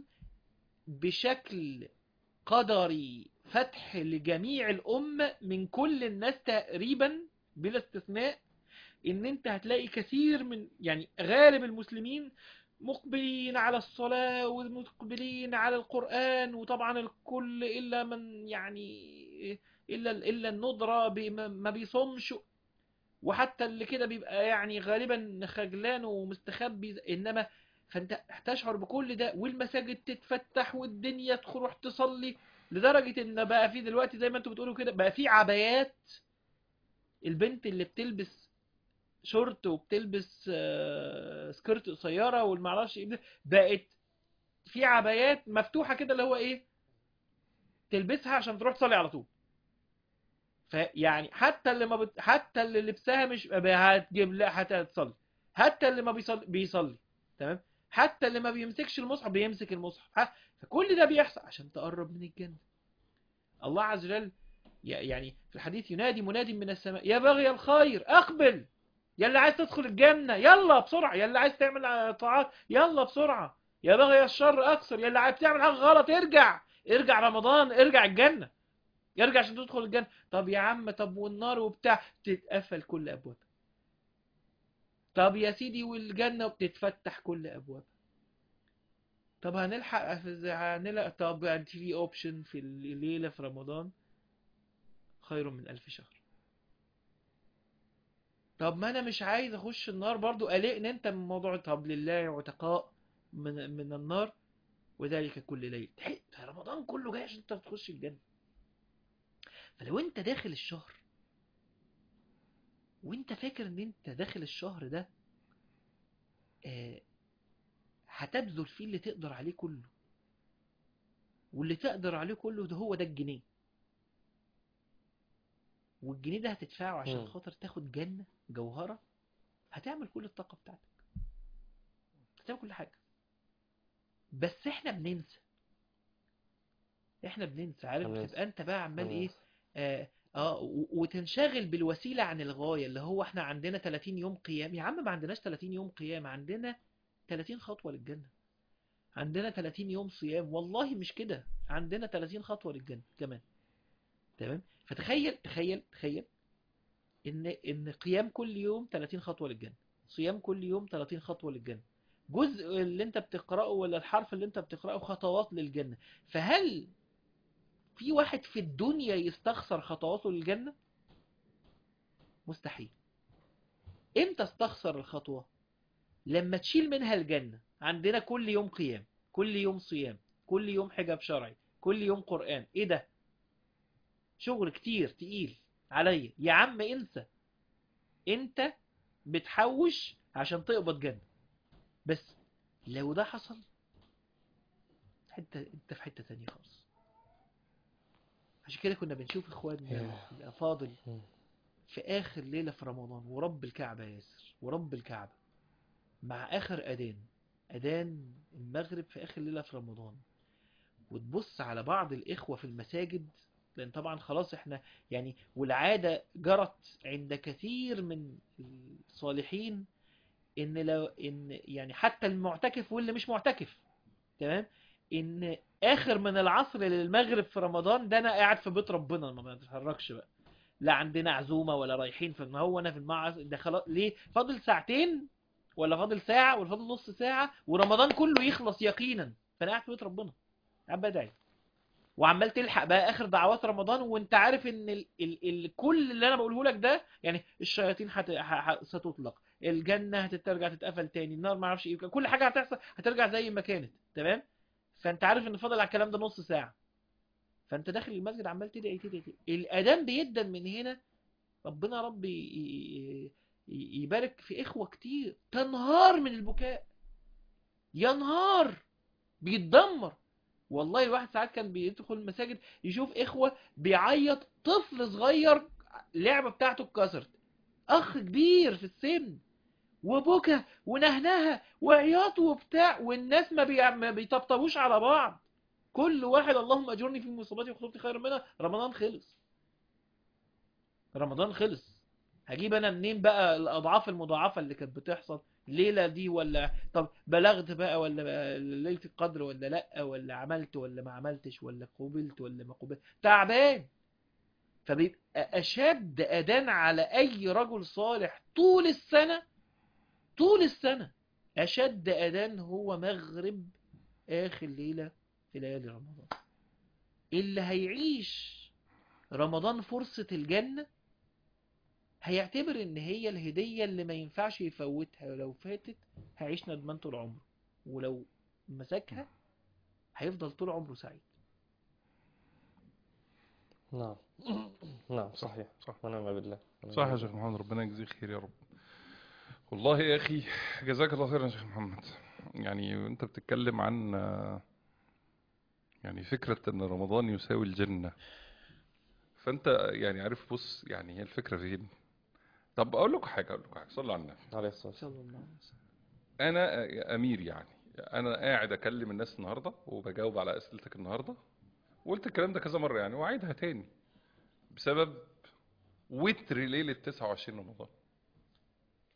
بشكل قدري فتح لجميع الأمة من كل الناس تقريبا بلا استثناء ان انت هتلاقي كثير من يعني غالب المسلمين مقبلين على الصلاة ومقبلين على القرآن وطبعا الكل إلا من يعني إلا إلا الندرة بي- ما ما بيصومش وحتى اللي كده بيبقى يعني غالبا خجلان ومستخبي انما فانت هتشعر بكل ده والمساجد تتفتح والدنيا تروح تصلي لدرجة ان بقى في دلوقتي زي ما انتوا بتقولوا كده بقى في عبايات البنت اللي بتلبس شورت وبتلبس آه، سكيرت قصيرة والمعرفش ايه ده، بقت في عبايات مفتوحة كده اللي هو ايه تلبسها عشان تروح تصلي على طول فيعني حتى اللي ما بت... حتى اللي لبسها مش هتجيب لا هتصلي حتى اللي ما بيصلي بيصلي تمام حتى اللي ما بيمسكش المصحف بيمسك المصحف ها؟ فكل ده بيحصل عشان تقرب من الجنة الله عز وجل ي- يعني في الحديث ينادي مناد من السماء يا باغي الخير أقبل يلا عايز تدخل الجنة يلا بسرعة يلا عايز تعمل طاعات يلا بسرعة يا بغي الشر أكثر يلا عايز تعمل حاجة غلط ارجع ارجع رمضان ارجع الجنة ارجع عشان تدخل الجنة طب يا عم طب والنار وبتاع تتقفل كل أبوابها طب يا سيدي والجنة بتتفتح كل أبوابها طب هنلحق هنلحق طب في اوبشن في الليلة في رمضان خير من ألف شهر طب ما انا مش عايز اخش النار برضو قلقني انت من موضوع طب لله عتقاء من من النار وذلك كل ليل تحق رمضان كله جاي عشان انت تخش الجنة فلو انت داخل الشهر وانت فاكر ان انت داخل الشهر ده آه هتبذل فيه اللي تقدر عليه كله واللي تقدر عليه كله ده هو ده الجنيه والجنيه ده هتدفعه عشان مم. خاطر تاخد جنة جوهرة هتعمل كل الطاقة بتاعتك هتعمل كل حاجة بس احنا بننسى احنا بننسى عارف بننسى. بتبقى انت بقى عمال ايه بننسى. اه, آه و- وتنشغل بالوسيلة عن الغاية اللي هو احنا عندنا 30 يوم قيام يا عم ما عندناش 30 يوم قيام عندنا 30 خطوة للجنة عندنا 30 يوم صيام والله مش كده عندنا 30 خطوة للجنة كمان تمام فتخيل تخيل تخيل ان ان قيام كل يوم 30 خطوة للجنة صيام كل يوم 30 خطوة للجنة جزء اللي انت بتقرأه ولا الحرف اللي انت بتقرأه خطوات للجنة فهل في واحد في الدنيا يستخسر خطواته للجنة مستحيل امتى استخسر الخطوة لما تشيل منها الجنة عندنا كل يوم قيام كل يوم صيام كل يوم حجاب شرعي كل يوم قرآن ايه ده شغل كتير تقيل عليا يا عم انسى انت بتحوش عشان تقبض جنة بس لو ده حصل حتة انت في حتة تانية خالص عشان كده كنا بنشوف اخواننا الافاضل مم. في اخر ليلة في رمضان ورب الكعبة يا ياسر ورب الكعبة مع اخر اذان اذان المغرب في اخر ليلة في رمضان وتبص على بعض الاخوة في المساجد لان طبعا خلاص احنا يعني والعادة جرت عند كثير من الصالحين ان لو ان يعني حتى المعتكف واللي مش معتكف تمام ان اخر من العصر للمغرب في رمضان ده انا قاعد في بيت ربنا ما بتحركش بقى لا عندنا عزومة ولا رايحين في ما هو انا في المعز ده خلاص ليه فاضل ساعتين ولا فاضل ساعة ولا فاضل نص ساعة ورمضان كله يخلص يقينا فانا قاعد في بيت ربنا قاعد بدعي وعمال تلحق بقى اخر دعوات رمضان وانت عارف ان ال ال ال كل اللي انا بقوله لك ده يعني الشياطين هت... ه- ه- ستطلق الجنة هترجع تتقفل تاني النار ما اعرفش ايه كل حاجة هتحصل هترجع زي ما كانت تمام فانت عارف ان فاضل على الكلام ده نص ساعة فانت داخل المسجد عمال تدعي تدعي تدعي الاذان بيدن من هنا ربنا رب ي- ي- ي- يبارك في اخوة كتير تنهار من البكاء ينهار بيتدمر والله الواحد ساعات كان بيدخل المساجد يشوف اخوة بيعيط طفل صغير اللعبة بتاعته اتكسرت اخ كبير في السن وبكى ونهنها وعياط وبتاع والناس ما, بي... ما بيطبطبوش على بعض كل واحد اللهم اجرني في مصيبتي وخطوبتي خير منها رمضان خلص رمضان خلص هجيب انا منين بقى الاضعاف المضاعفه اللي كانت بتحصل الليله دي ولا طب بلغت بقى ولا ليله القدر ولا لا ولا عملت ولا ما عملتش ولا قبلت ولا ما قبلت تعبان فبيبقى اشد اذان على اي رجل صالح طول السنه طول السنه اشد اذان هو مغرب اخر ليله في ليالي رمضان اللي هيعيش رمضان فرصة الجنة هيعتبر ان هي الهدية اللي ما ينفعش يفوتها ولو فاتت هيعيش ندمان طول عمره ولو مسكها هيفضل طول عمره سعيد نعم نعم صحيح صح. ونعم بالله ونعم صح يا بالله. شيخ محمد ربنا يجزيك خير يا رب والله يا اخي جزاك الله خيرا يا شيخ محمد يعني انت بتتكلم عن آه، يعني فكرة ان رمضان يساوي الجنة فانت يعني عارف بص يعني هي الفكرة فين طب اقول لكم حاجة اقول لكم حاجة صلوا على النبي عليه الصلاة والسلام صلى الله عليه وسلم انا آه، امير يعني انا قاعد اكلم الناس النهارده وبجاوب على اسئلتك النهارده وقلت الكلام ده كذا مره يعني واعيدها تاني بسبب وتر ليله 29 رمضان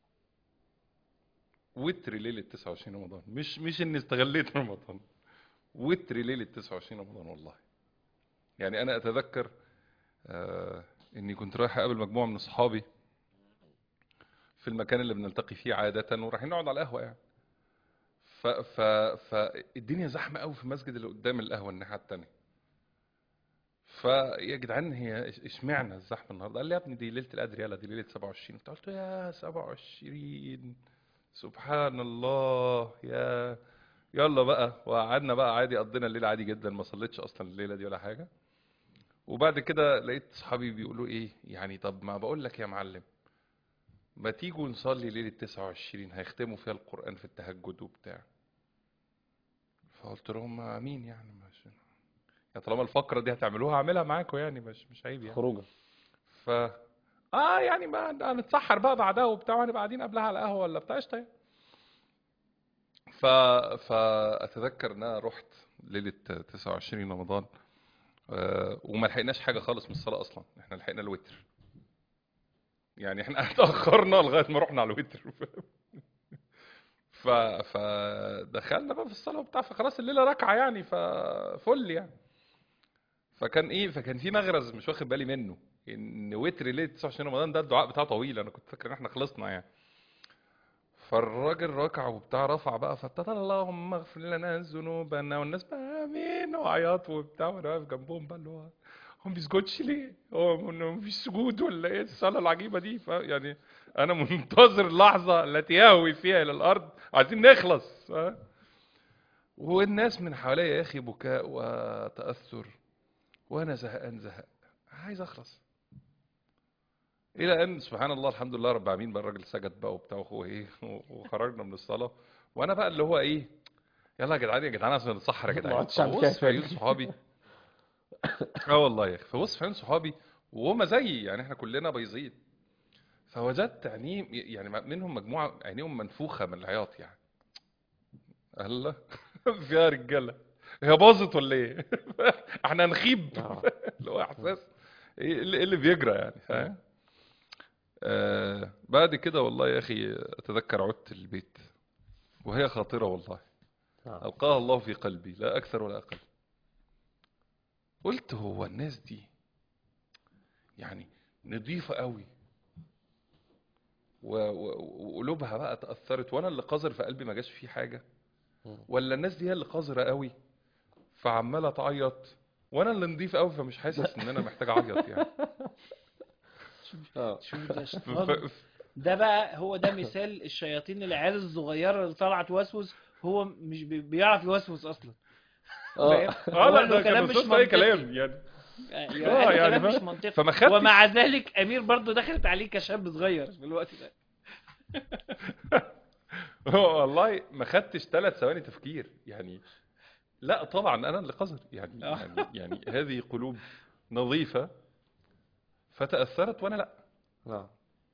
وتر ليله 29 رمضان مش مش اني استغليت رمضان وتر ليله 29 رمضان والله يعني انا اتذكر آه اني كنت رايح اقابل مجموعه من اصحابي في المكان اللي بنلتقي فيه عاده ورايحين نقعد على القهوه يعني ف ف فالدنيا زحمه قوي في المسجد اللي قدام القهوه الناحيه التانيه فيا جدعان هي إش- اشمعنى الزحمه النهارده قال لي يا ابني دي ليله القدر يلا دي ليله 27 قلت له يا 27 سبحان الله يا يلا بقى وقعدنا بقى عادي قضينا الليله عادي جدا ما صليتش اصلا الليله دي ولا حاجه وبعد كده لقيت صحابي بيقولوا ايه يعني طب ما بقول لك يا معلم ما تيجوا نصلي ليله 29 هيختموا فيها القران في التهجد وبتاع فقلت لهم امين يعني مش يعني طالما الفقره دي هتعملوها اعملها معاكم يعني مش مش عيب يعني خروجا ف اه يعني ما هنتسحر بقى بعدها وبتاع وهنبقى قاعدين قبلها على القهوه ولا بتاع قشطه يعني. ف فاتذكر ان انا رحت ليله 29 رمضان آه، وما لحقناش حاجه خالص من الصلاه اصلا احنا لحقنا الوتر يعني احنا اتاخرنا لغايه ما رحنا على الوتر ف فدخلنا بقى في الصلاه وبتاع فخلاص الليله ركعه يعني ففل يعني فكان ايه فكان في مغرز مش واخد بالي منه ان وتر ليله 29 رمضان ده الدعاء بتاعه طويل انا كنت فاكر ان احنا خلصنا يعني فالراجل ركع وبتاع رفع بقى فتت اللهم اغفر لنا ذنوبنا والناس بقى امين وعياط وبتاع وانا واقف جنبهم بقى اللي هو هو ما بيسجدش ليه؟ هو انه مفيش سجود ولا ايه الصلاه العجيبه دي؟ ف يعني انا منتظر اللحظه التي يهوي فيها الى الارض عايزين نخلص ها؟ والناس من حواليا يا اخي بكاء وتاثر وانا زهقان زهق عايز اخلص الى ان سبحان الله الحمد لله رب العالمين بقى الراجل سجد بقى وبتاع وهو ايه وخرجنا من الصلاه وانا بقى اللي هو ايه يلا يا جدعان يا جدعان عشان نتسحر يا ما جدعان عدتش عارف فبص كيف في عيون يعني. صحابي اه والله يا اخي فبص في عيون صحابي وهم زيي يعني احنا كلنا بيضين فوجدت عينيهم يعني منهم مجموعه عينيهم منفوخه من العياط يعني الله فيها رجاله هي باظت ولا ايه؟ احنا هنخيب آه. اللي هو احساس ايه اللي إيه اللي بيجرى يعني فاهم؟ آه بعد كده والله يا اخي اتذكر عدت البيت وهي خاطره والله آه. القاها الله في قلبي لا اكثر ولا اقل قلت هو الناس دي يعني نظيفه قوي و- و- وقلوبها بقى تاثرت وانا اللي قذر في قلبي ما جاش فيه حاجه مم. ولا الناس دي هي اللي قذره قوي فعماله تعيط وانا اللي نضيف قوي فمش حاسس ان انا محتاج اعيط يعني اه شوف ده ف- شيطان. ده بقى هو ده مثال الشياطين العيال الصغيره اللي طالعه توسوس هو مش بي- بيعرف يوسوس اصلا اه فاهم؟ اه هو لا له ده كان كلام مش بصوت اي منطقي. كلام يعني يعني آه، يعني يعني كلام مش فاهم؟ منطقي فما خدتش ومع ذلك امير برضو دخلت عليه كشاب صغير في الوقت ده هو والله ما خدتش ثلاث ثواني تفكير يعني لا طبعا انا اللي قذر يعني آه. يعني, يعني هذه قلوب نظيفه فتاثرت وانا لا اه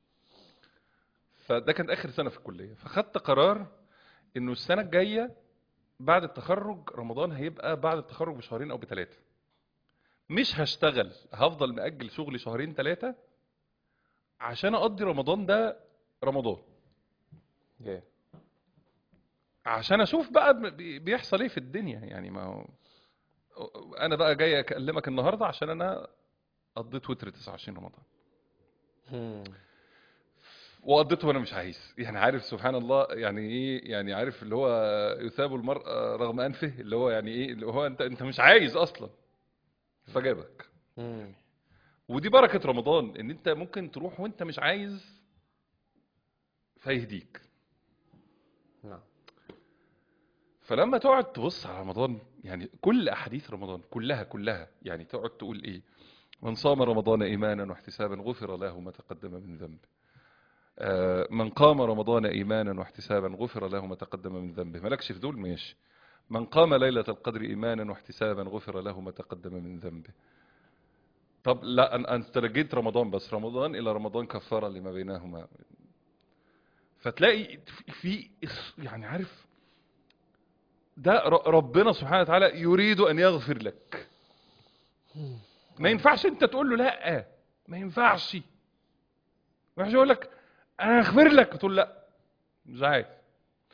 فده كان اخر سنه في الكليه فخدت قرار انه السنه الجايه بعد التخرج رمضان هيبقى بعد التخرج بشهرين او بثلاثه مش هشتغل هفضل مأجل شغلي شهرين ثلاثه عشان اقضي رمضان ده رمضان جاي عشان اشوف بقى بي- بيحصل ايه في الدنيا يعني ما هو انا بقى جاي اكلمك النهارده عشان انا قضيت وتر 29 رمضان مم. وقضيته وانا مش عايز يعني عارف سبحان الله يعني ايه يعني عارف اللي هو يثاب المرء رغم انفه اللي هو يعني ايه اللي هو انت انت مش عايز اصلا فجابك مم. ودي بركة رمضان ان انت ممكن تروح وانت مش عايز فيهديك نعم فلما تقعد تبص على رمضان يعني كل احاديث رمضان كلها كلها يعني تقعد تقول ايه من صام رمضان ايمانا واحتسابا غفر له ما تقدم من ذنبه آه، من قام رمضان ايمانا واحتسابا غفر له ما تقدم من ذنبه مالكش في دول ماشي من قام ليلة القدر ايمانا واحتسابا غفر له ما تقدم من ذنبه طب لا أن- انت لقيت رمضان بس رمضان الى رمضان كفاره لما بينهما فتلاقي في يعني عارف ده ر- ربنا سبحانه وتعالى يريد ان يغفر لك ما ينفعش انت تقول له لا ما ينفعش ما ينفعش يقول لك انا هغفر لك تقول لا مش عايز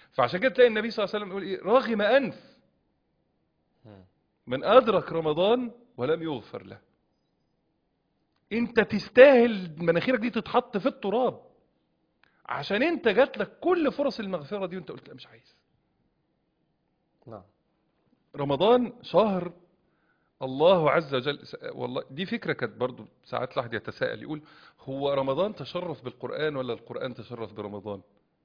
فعشان كده تلاقي النبي صلى الله عليه وسلم يقول ايه راغم انف مم. من ادرك رمضان ولم يغفر له انت تستاهل مناخيرك دي تتحط في التراب عشان انت جات لك كل فرص المغفره دي وانت قلت لا مش عايز نعم رمضان شهر الله عز وجل س- والله دي فكره كانت برضو ساعات الواحد يتساءل يقول هو رمضان تشرف بالقران ولا القران تشرف برمضان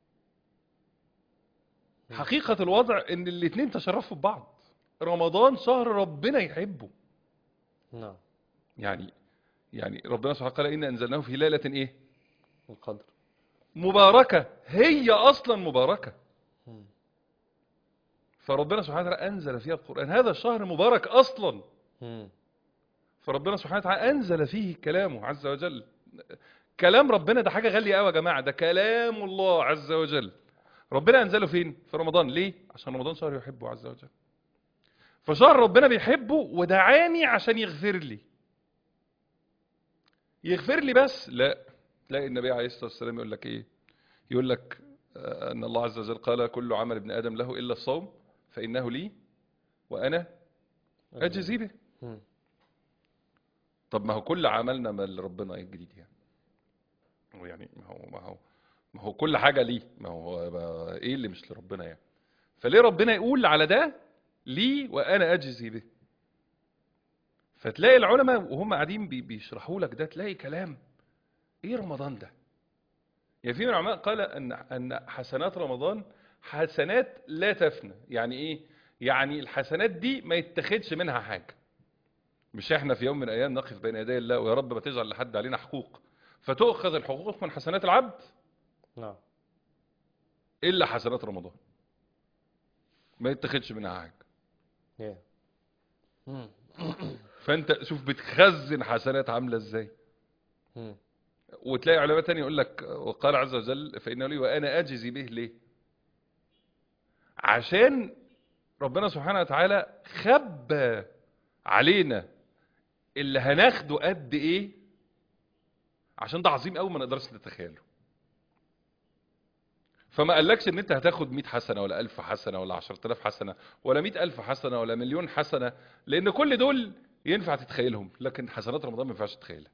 حقيقه الوضع ان الاثنين تشرفوا ببعض رمضان شهر ربنا يحبه نعم يعني يعني ربنا سبحانه وتعالى قال إن أنزلناه في ليلة إيه القدر مباركة هي أصلا مباركة مم. فربنا سبحانه وتعالى أنزل فيها القرآن هذا الشهر مبارك أصلا مم. فربنا سبحانه وتعالى أنزل فيه كلامه عز وجل كلام ربنا ده حاجة غالية قوي يا جماعة ده كلام الله عز وجل ربنا أنزله فين في رمضان ليه عشان رمضان شهر يحبه عز وجل فشهر ربنا بيحبه ودعاني عشان يغفر لي يغفر لي بس لا تلاقي النبي عليه الصلاة والسلام يقول لك ايه يقول لك آه، ان الله عز وجل قال كل عمل ابن ادم له الا الصوم فانه لي وانا اجزي به مم. طب ما هو كل عملنا ما لربنا ايه الجديد يعني هو يعني ما هو ما هو ما هو كل حاجه ليه ما هو ما ايه اللي مش لربنا يعني فليه ربنا يقول على ده لي وانا اجزي به فتلاقي العلماء وهم قاعدين بي- بيشرحوا لك ده تلاقي كلام ايه رمضان ده يعني في من العلماء قال ان ان حسنات رمضان حسنات لا تفنى يعني ايه يعني الحسنات دي ما يتخذش منها حاجه مش احنا في يوم من الايام نقف بين يدي الله ويا رب ما تجعل لحد علينا حقوق فتؤخذ الحقوق من حسنات العبد نعم الا حسنات رمضان ما يتخذش منها حاجه yeah. مم. فانت شوف بتخزن حسنات عامله ازاي مم. وتلاقي علماء تاني يقول لك وقال عز وجل فإنه لي وأنا أجزي به ليه عشان ربنا سبحانه وتعالى خبى علينا اللي هناخده قد ايه عشان ده عظيم قوي ما نقدرش نتخيله فما قالكش ان انت هتاخد 100 حسنه ولا 1000 حسنه ولا 10000 حسنه ولا 100000 حسنه ولا مليون حسنه لان كل دول ينفع تتخيلهم لكن حسنات رمضان ما ينفعش تتخيلها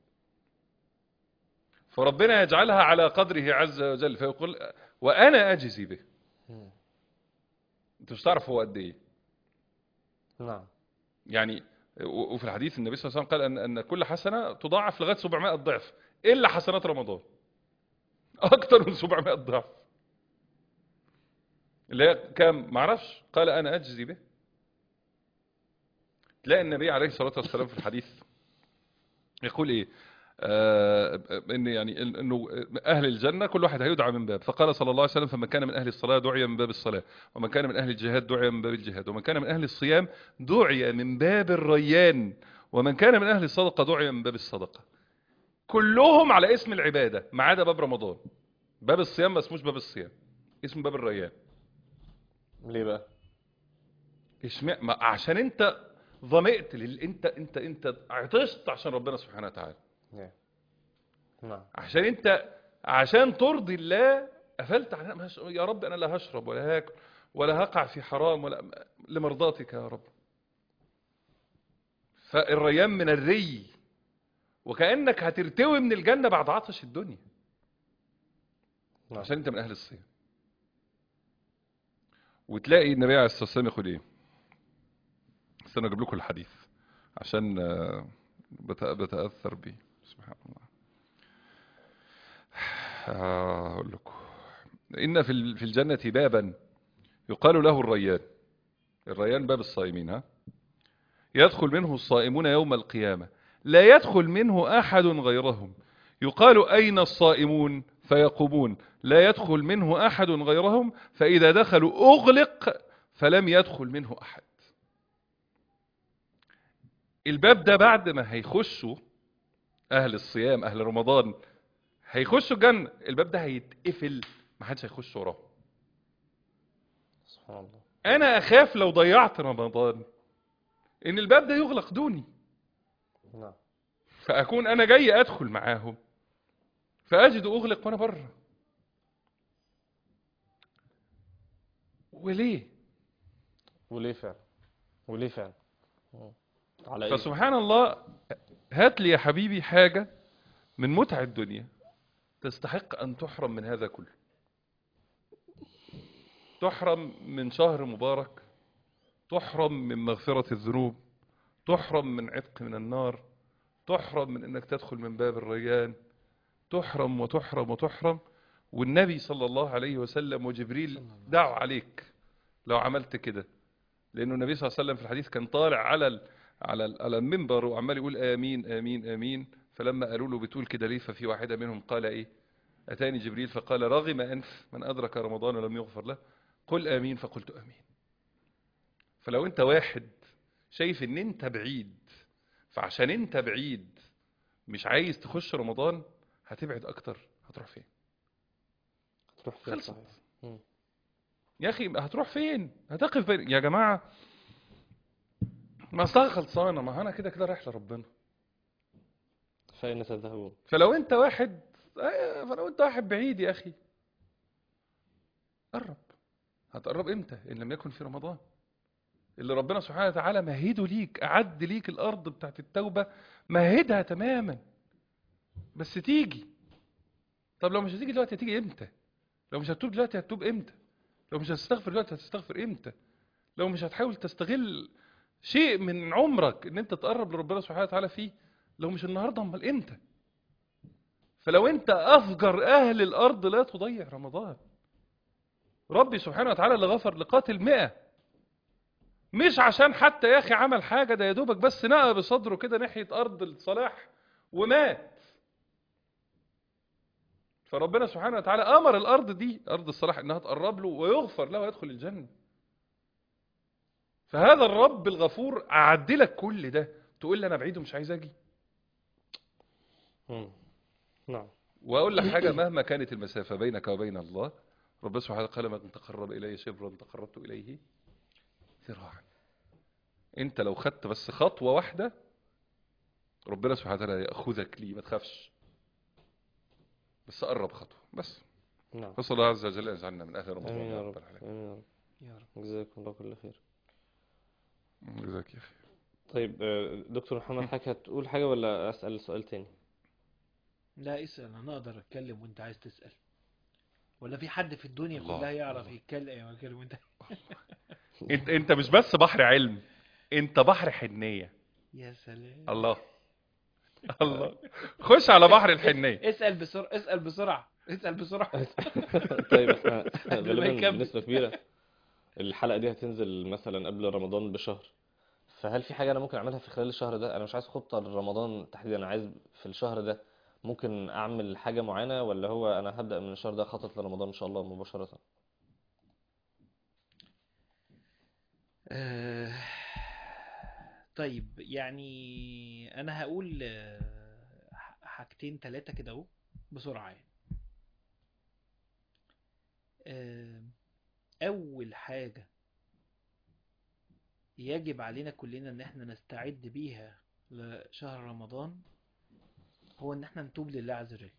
فربنا يجعلها على قدره عز وجل فيقول وانا اجزي به مم. انت مش تعرف هو قد ايه نعم يعني و- وفي الحديث النبي صلى الله عليه وسلم قال ان ان كل حسنه تضاعف لغايه 700 ضعف الا حسنات رمضان اكتر من 700 ضعف اللي هي كام معرفش قال انا اجزي به تلاقي النبي عليه الصلاه والسلام في الحديث يقول ايه آه ان يعني إن- انه اهل الجنه كل واحد هيدعى من باب فقال صلى الله عليه وسلم فمن كان من اهل الصلاه دعي من باب الصلاه ومن كان من اهل الجهاد دعي من باب الجهاد ومن كان من اهل الصيام دعي من باب الريان ومن كان من اهل الصدقه دعي من باب الصدقه كلهم على اسم العباده ما عدا باب رمضان باب الصيام ما اسموش باب الصيام اسمه باب الريان ليه بقى اشمع ما عشان انت ظمئت لل... انت انت انت عطشت عشان ربنا سبحانه وتعالى yeah. نعم عشان انت عشان ترضي الله قفلت عن مش... يا رب انا لا هشرب ولا هاكل ولا هقع في حرام ولا لمرضاتك يا رب فالريان من الري وكانك هترتوي من الجنه بعد عطش الدنيا نعم عشان انت من اهل الصيام وتلاقي النبي عليه الصلاه والسلام يقول ايه استنى اجيب لكم الحديث عشان آه، بت- بتاثر بيه سبحان الله آه، اقول لكم ان في ال- في الجنه بابا يقال له الريان الريان باب الصائمين ها يدخل منه الصائمون يوم القيامه لا يدخل منه احد غيرهم يقال أين الصائمون فيقومون لا يدخل منه أحد غيرهم فإذا دخلوا أغلق فلم يدخل منه أحد الباب ده بعد ما هيخشوا أهل الصيام أهل رمضان هيخشوا الجنة الباب ده هيتقفل ما حدش هيخش وراه سبحان الله أنا أخاف لو ضيعت رمضان إن الباب ده يغلق دوني نعم فأكون أنا جاي أدخل معاهم فأجد أغلق وأنا بره وليه وليه فعلا وليه فعلا مم. على ايه فسبحان الله هات لي يا حبيبي حاجة من متع الدنيا تستحق أن تحرم من هذا كله تحرم من شهر مبارك تحرم من مغفرة الذنوب تحرم من عتق من النار تحرم من أنك تدخل من باب الريان تحرم وتحرم وتحرم والنبي صلى الله عليه وسلم وجبريل دعوا عليك لو عملت كده لأنه النبي صلى الله عليه وسلم في الحديث كان طالع على ال على ال على المنبر وعمال يقول آمين آمين آمين فلما قالوا له بتقول كده ليه ففي واحدة منهم قال إيه أتاني جبريل فقال رغم أنف من أدرك رمضان ولم يغفر له قل آمين فقلت آمين فلو أنت واحد شايف إن أنت بعيد فعشان أنت بعيد مش عايز تخش رمضان هتبعد أكتر هتروح فين تروح فين خلصت. صحيح مم. يا أخي هتروح فين هتقف بين يا جماعة ما أصلها خلصانة ما أنا كده كده رايح لربنا فأين تذهبون فلو انت واحد آه، فلو انت واحد بعيد يا اخي قرب هتقرب امتى ان لم يكن في رمضان اللي ربنا سبحانه وتعالى مهده ليك اعد ليك الارض بتاعت التوبة مهدها تماما بس تيجي طب لو مش هتيجي دلوقتي هتيجي امتى لو مش هتتوب دلوقتي هتتوب امتى لو مش هتستغفر دلوقتي هتستغفر امتى لو مش هتحاول تستغل شيء من عمرك ان انت تقرب لربنا سبحانه وتعالى فيه لو مش النهارده امال امتى فلو انت افجر اهل الارض لا تضيع رمضان ربي سبحانه وتعالى اللي غفر لقاتل مئة مش عشان حتى يا اخي عمل حاجة ده يا دوبك بس نقى بصدره كده ناحية ارض الصلاح ومات فربنا سبحانه وتعالى امر الارض دي ارض الصلاح انها تقرب له ويغفر له ويدخل الجنة فهذا الرب الغفور اعدلك كل ده تقول لي انا بعيد ومش عايز اجي مم. نعم واقول لك حاجه مهما كانت المسافه بينك وبين الله ربنا سبحانه وتعالى قال من تقرب الي شبرا تقربت اليه ذراعا انت لو خدت بس خطوه واحده ربنا سبحانه وتعالى ياخذك ليه ما تخافش بس قرب خطوه بس نعم فصل الله عز وجل ان يجعلنا من اهل رمضان آمين يا يا رب رب العالمين آمين يا رب يا رب جزاكم الله كل خير جزاك يا اخي طيب آه، دكتور محمد حضرتك هتقول حاجة ولا أسأل سؤال تاني لا اسأل انا اقدر اتكلم وانت عايز تسأل ولا في حد في الدنيا الله، كلها يعرف الله. يتكلم يتكلم وانت انت انت مش بس بحر علم انت بحر حنيه يا سلام الله الله خش على بحر الحنيه اسأل بسرعة اسأل بسرعة اسأل بسرعة طيب احنا قبل ما غالبا يكمل. بنسبة كبيرة الحلقة دي هتنزل مثلا قبل رمضان بشهر فهل في حاجة أنا ممكن أعملها في خلال الشهر ده؟ أنا مش عايز خطة لرمضان تحديدا أنا عايز في الشهر ده ممكن أعمل حاجة معينة ولا هو أنا هبدأ من الشهر ده خطط لرمضان إن شاء الله مباشرة؟ آه، طيب يعني انا هقول آه، ح- حاجتين ثلاثة كده اهو بسرعة يعني آه، اول حاجة يجب علينا كلنا ان احنا نستعد بيها لشهر رمضان هو ان احنا نتوب لله عز وجل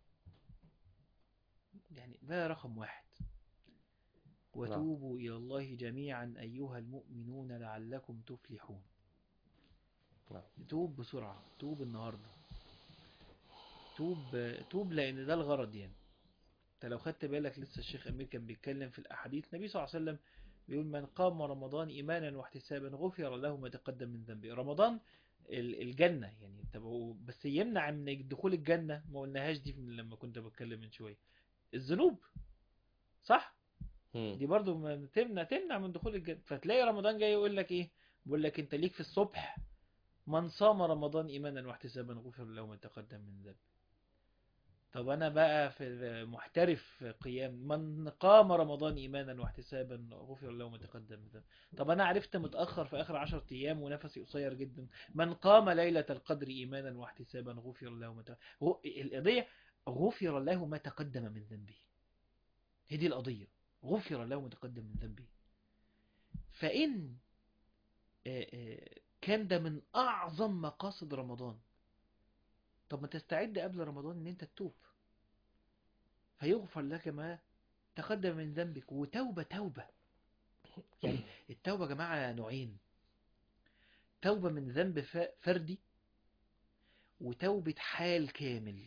يعني ده رقم واحد وتوبوا إلى الله جميعا أيها المؤمنون لعلكم تفلحون نعم. توب بسرعة توب النهاردة توب توب لأن ده الغرض يعني انت لو خدت بالك لسه الشيخ أمير كان بيتكلم في الأحاديث النبي صلى الله عليه وسلم بيقول من قام رمضان إيمانا واحتسابا غفر له ما تقدم من ذنبه رمضان ال- الجنة يعني طب هو- بس يمنع من دخول الجنة ما قلناهاش دي من لما كنت بتكلم من شوية الذنوب صح مم. دي برضو ما تمنع تمنع من دخول الجنة فتلاقي رمضان جاي يقول لك ايه بيقول لك انت ليك في الصبح من صام رمضان ايمانا واحتسابا غفر له ما تقدم من ذنب طب انا بقى في محترف قيام من قام رمضان ايمانا واحتسابا غفر له ما تقدم من ذنب طب انا عرفت متاخر في اخر عشر ايام ونفسي قصير جدا من قام ليله القدر ايمانا واحتسابا غفر له ما تقدم هو القضيه غفر له ما تقدم من ذنبه هي دي القضيه غفر له ما تقدم من ذنبه فإن آه، آه، كان ده من أعظم مقاصد رمضان طب ما تستعد قبل رمضان إن أنت تتوب فيغفر لك ما تقدم من ذنبك وتوبة توبة يعني التوبة يا جماعة نوعين توبة من ذنب ف- فردي وتوبة حال كامل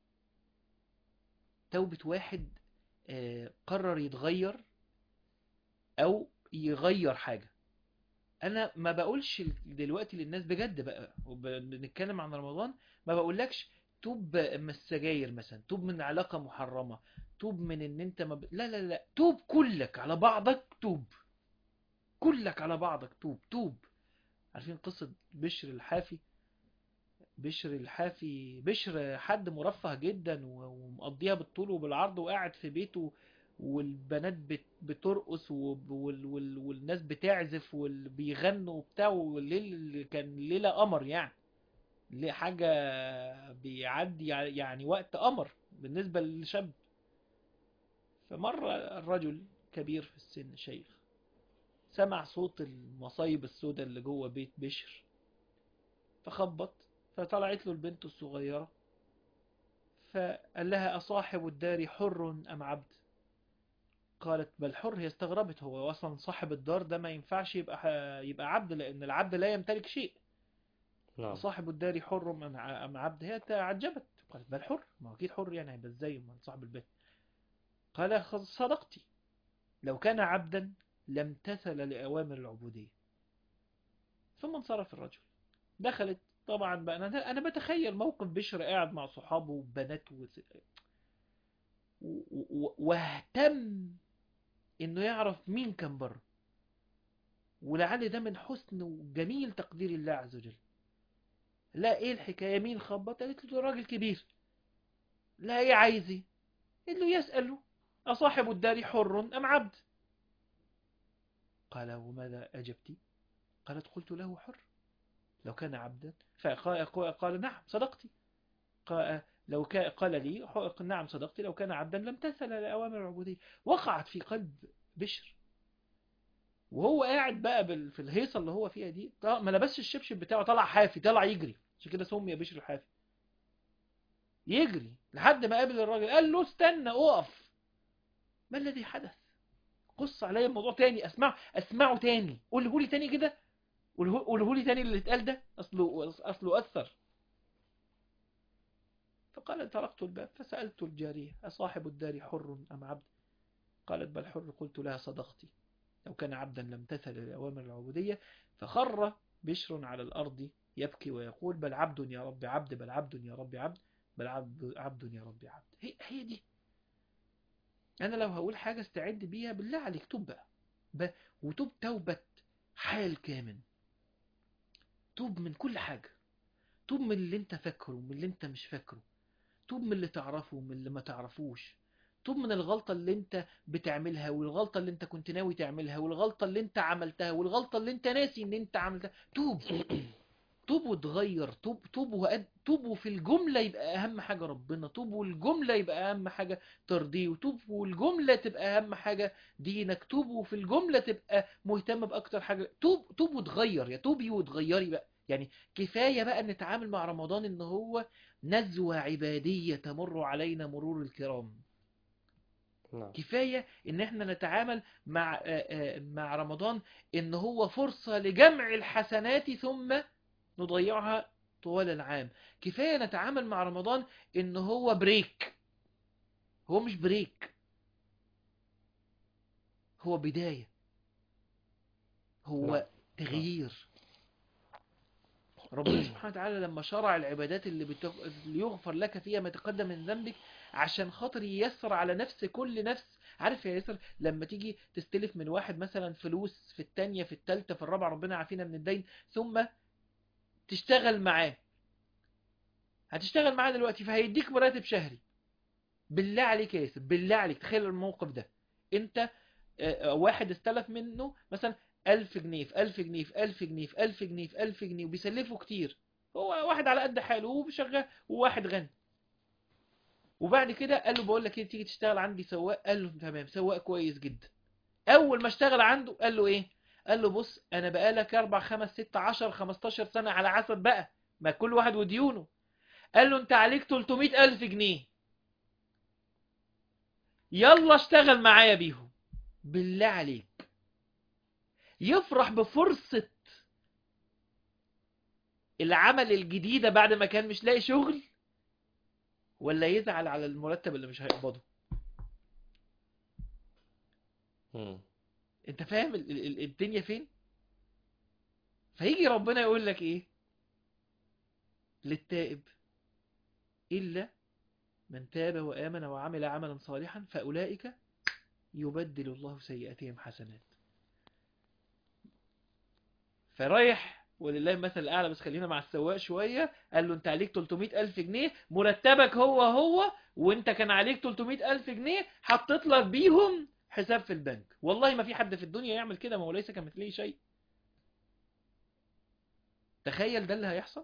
توبة واحد آه، قرر يتغير أو يغير حاجة أنا ما بقولش دلوقتي للناس بجد بقى وبنتكلم عن رمضان ما بقولكش توب من السجاير مثلا توب من علاقة محرمة توب من ان انت ما ب... لا لا لا توب كلك على بعضك توب كلك على بعضك توب توب عارفين قصة بشر الحافي بشر الحافي بشر حد مرفه جدا و- ومقضيها بالطول وبالعرض وقاعد في بيته والبنات بت- بترقص وب- وال- وال- والناس بتعزف وبيغنوا وبتاع والليل كان ليلة قمر يعني ليه حاجة بيعدي يعني وقت قمر بالنسبة للشاب فمرة الرجل كبير في السن شيخ سمع صوت المصايب السوداء اللي جوه بيت بشر فخبط فطلعت له البنت الصغيرة فقال لها أصاحب الدار حر أم عبد قالت بل حر هي استغربت هو أصلا صاحب الدار ده ما ينفعش يبقى يبقى عبد لأن العبد لا يمتلك شيء نعم صاحب الدار حر أم ع- أم عبد هي تعجبت قالت بل حر ما هو أكيد حر يعني هيبقى ازاي من صاحب البيت قال خ- صدقتي لو كان عبدا لم تثل لأوامر العبودية ثم انصرف الرجل دخلت طبعا بقى انا انا بتخيل موقف بشر قاعد مع صحابه وبنات وس... و... و... واهتم انه يعرف مين كان بره ولعل ده من حسن وجميل تقدير الله عز وجل لا ايه الحكايه مين خبط قالت له ده راجل كبير لا ايه عايز ايه قال له يسأله أصاحب الدار حر أم عبد قال وماذا أجبتي قالت قلت له حر لو كان عبدا فقال قال نعم صدقتي قال لو كان قال لي ح- نعم صدقتي لو كان عبدا لم تسل لأوامر العبودية وقعت في قلب بشر وهو قاعد بقى بال- في الهيصة اللي هو فيها دي طلع- ما لبسش الشبشب بتاعه طلع حافي طلع يجري عشان كده سمي بشر الحافي يجري لحد ما قابل الراجل قال له استنى اقف ما الذي حدث قص عليا الموضوع تاني اسمع اسمعه تاني قوله لي تاني كده قوله قوله لي تاني اللي اتقال ده اصله اصله اثر فقال طرقت الباب فسألت الجارية أصاحب الدار حر أم عبد قالت بل حر قلت لها صدقتي لو كان عبدا لم تثل لأوامر العبودية فخر بشر على الأرض يبكي ويقول بل عبد يا رب عبد بل عبد يا رب عبد بل عبد, عبد يا رب عبد هي, هي دي أنا لو هقول حاجة استعد بيها بالله عليك توب بقى ب- وتوب توبة حال كامل توب من كل حاجة توب من اللي انت فاكره ومن اللي انت مش فاكره توب من اللي تعرفه ومن اللي ما تعرفوش توب من الغلطة اللي انت بتعملها والغلطة اللي انت كنت ناوي تعملها والغلطة اللي انت عملتها والغلطة اللي انت ناسي ان انت عملتها توب توب وتغير توب توب وقد توب وفي الجملة يبقى أهم حاجة ربنا توب والجملة يبقى أهم حاجة ترضيه وتوب والجملة تبقى أهم حاجة دينك توب وفي الجملة تبقى مهتم بأكتر حاجة توب توب وتغير يا توبي وتغيري بقى يعني كفاية بقى نتعامل مع رمضان إن هو نزوة عبادية تمر علينا مرور الكرام نعم كفاية ان احنا نتعامل مع آه، آه، مع رمضان ان هو فرصة لجمع الحسنات ثم نضيعها طوال العام كفاية نتعامل مع رمضان ان هو بريك هو مش بريك هو بداية هو نعم. تغيير ربنا سبحانه وتعالى لما شرع العبادات اللي, بتغ... اللي يغفر لك فيها ما تقدم من ذنبك عشان خاطر ييسر على نفس كل نفس عارف يا ياسر لما تيجي تستلف من واحد مثلا فلوس في التانية في التالتة في الرابعة ربنا يعافينا من الدين ثم تشتغل معاه هتشتغل معاه دلوقتي فهيديك مراتب شهري بالله عليك يا ياسر بالله عليك تخيل الموقف ده انت آه، آه، واحد استلف منه مثلا ألف جنيه في ألف جنيه في ألف جنيه في ألف جنيه في ألف جنيه وبيسلفه كتير هو واحد على قد حاله وشغال وواحد غني وبعد كده قال له بقول لك ايه تيجي تشتغل عندي سواق قال له تمام سواق كويس جدا اول ما اشتغل عنده قال له ايه قال له بص انا بقالك 4 5 6 10 15 سنه على حسب بقى ما كل واحد وديونه قال له انت عليك 300 الف جنيه يلا اشتغل معايا بيهم بالله عليك يفرح بفرصة العمل الجديدة بعد ما كان مش لاقي شغل ولا يزعل على المرتب اللي مش هيقبضه مم. انت فاهم ال- ال- ال- الدنيا فين فيجي ربنا يقول لك ايه للتائب الا من تاب وامن وعمل عملا صالحا فاولئك يبدل الله سيئاتهم حسنات فرايح ولله المثل الاعلى بس خلينا مع السواق شويه قال له انت عليك 300 الف جنيه مرتبك هو هو وانت كان عليك 300 الف جنيه حطيت لك بيهم حساب في البنك والله ما في حد في الدنيا يعمل كده ما هو ليس كمثله شيء تخيل ده اللي هيحصل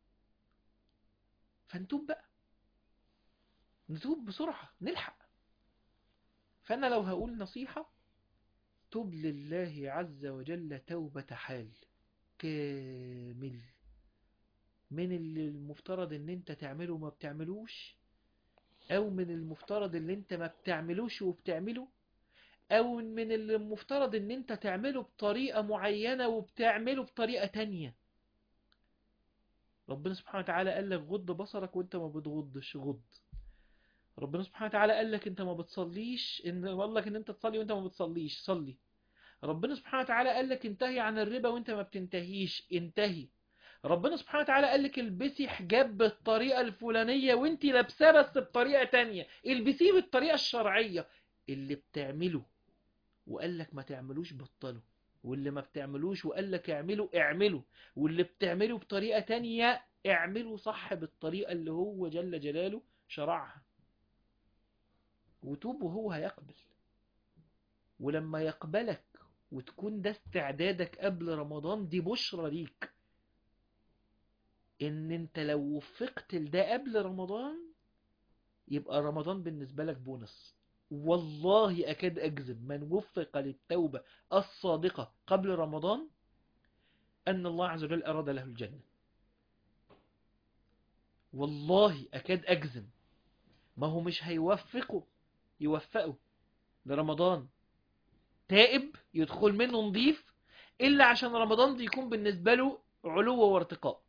فنتوب بقى نتوب بسرعة نلحق فأنا لو هقول نصيحة توب لله عز وجل توبة حال كامل من اللي المفترض ان انت تعمله وما بتعملوش او من المفترض اللي انت ما بتعملوش وبتعمله او من اللي المفترض ان انت تعمله بطريقة معينة وبتعمله بطريقة تانية ربنا سبحانه وتعالى قال لك غض بصرك وانت ما بتغضش غض ربنا سبحانه وتعالى قال لك انت ما بتصليش ان قال لك ان انت تصلي وانت ما بتصليش صلي ربنا سبحانه وتعالى قال لك انتهي عن الربا وانت ما بتنتهيش انتهي ربنا سبحانه وتعالى قال لك البسي حجاب بالطريقة الفلانية وانت لابساه بس بطريقة تانية البسيه بالطريقة الشرعية اللي بتعمله وقال لك ما تعملوش بطله واللي ما بتعملوش وقال لك اعمله اعمله واللي بتعمله بطريقة تانية اعمله صح بالطريقة اللي هو جل جلاله شرعها وتوب وهو هيقبل ولما يقبلك وتكون ده استعدادك قبل رمضان دي بشرى ليك ان انت لو وفقت لده قبل رمضان يبقى رمضان بالنسبة لك بونص والله أكاد أجزم من وفق للتوبة الصادقة قبل رمضان أن الله عز وجل أراد له الجنة والله أكاد أجزم ما هو مش هيوفقه يوفقه لرمضان تائب يدخل منه نظيف إلا عشان رمضان دي يكون بالنسبة له علو وارتقاء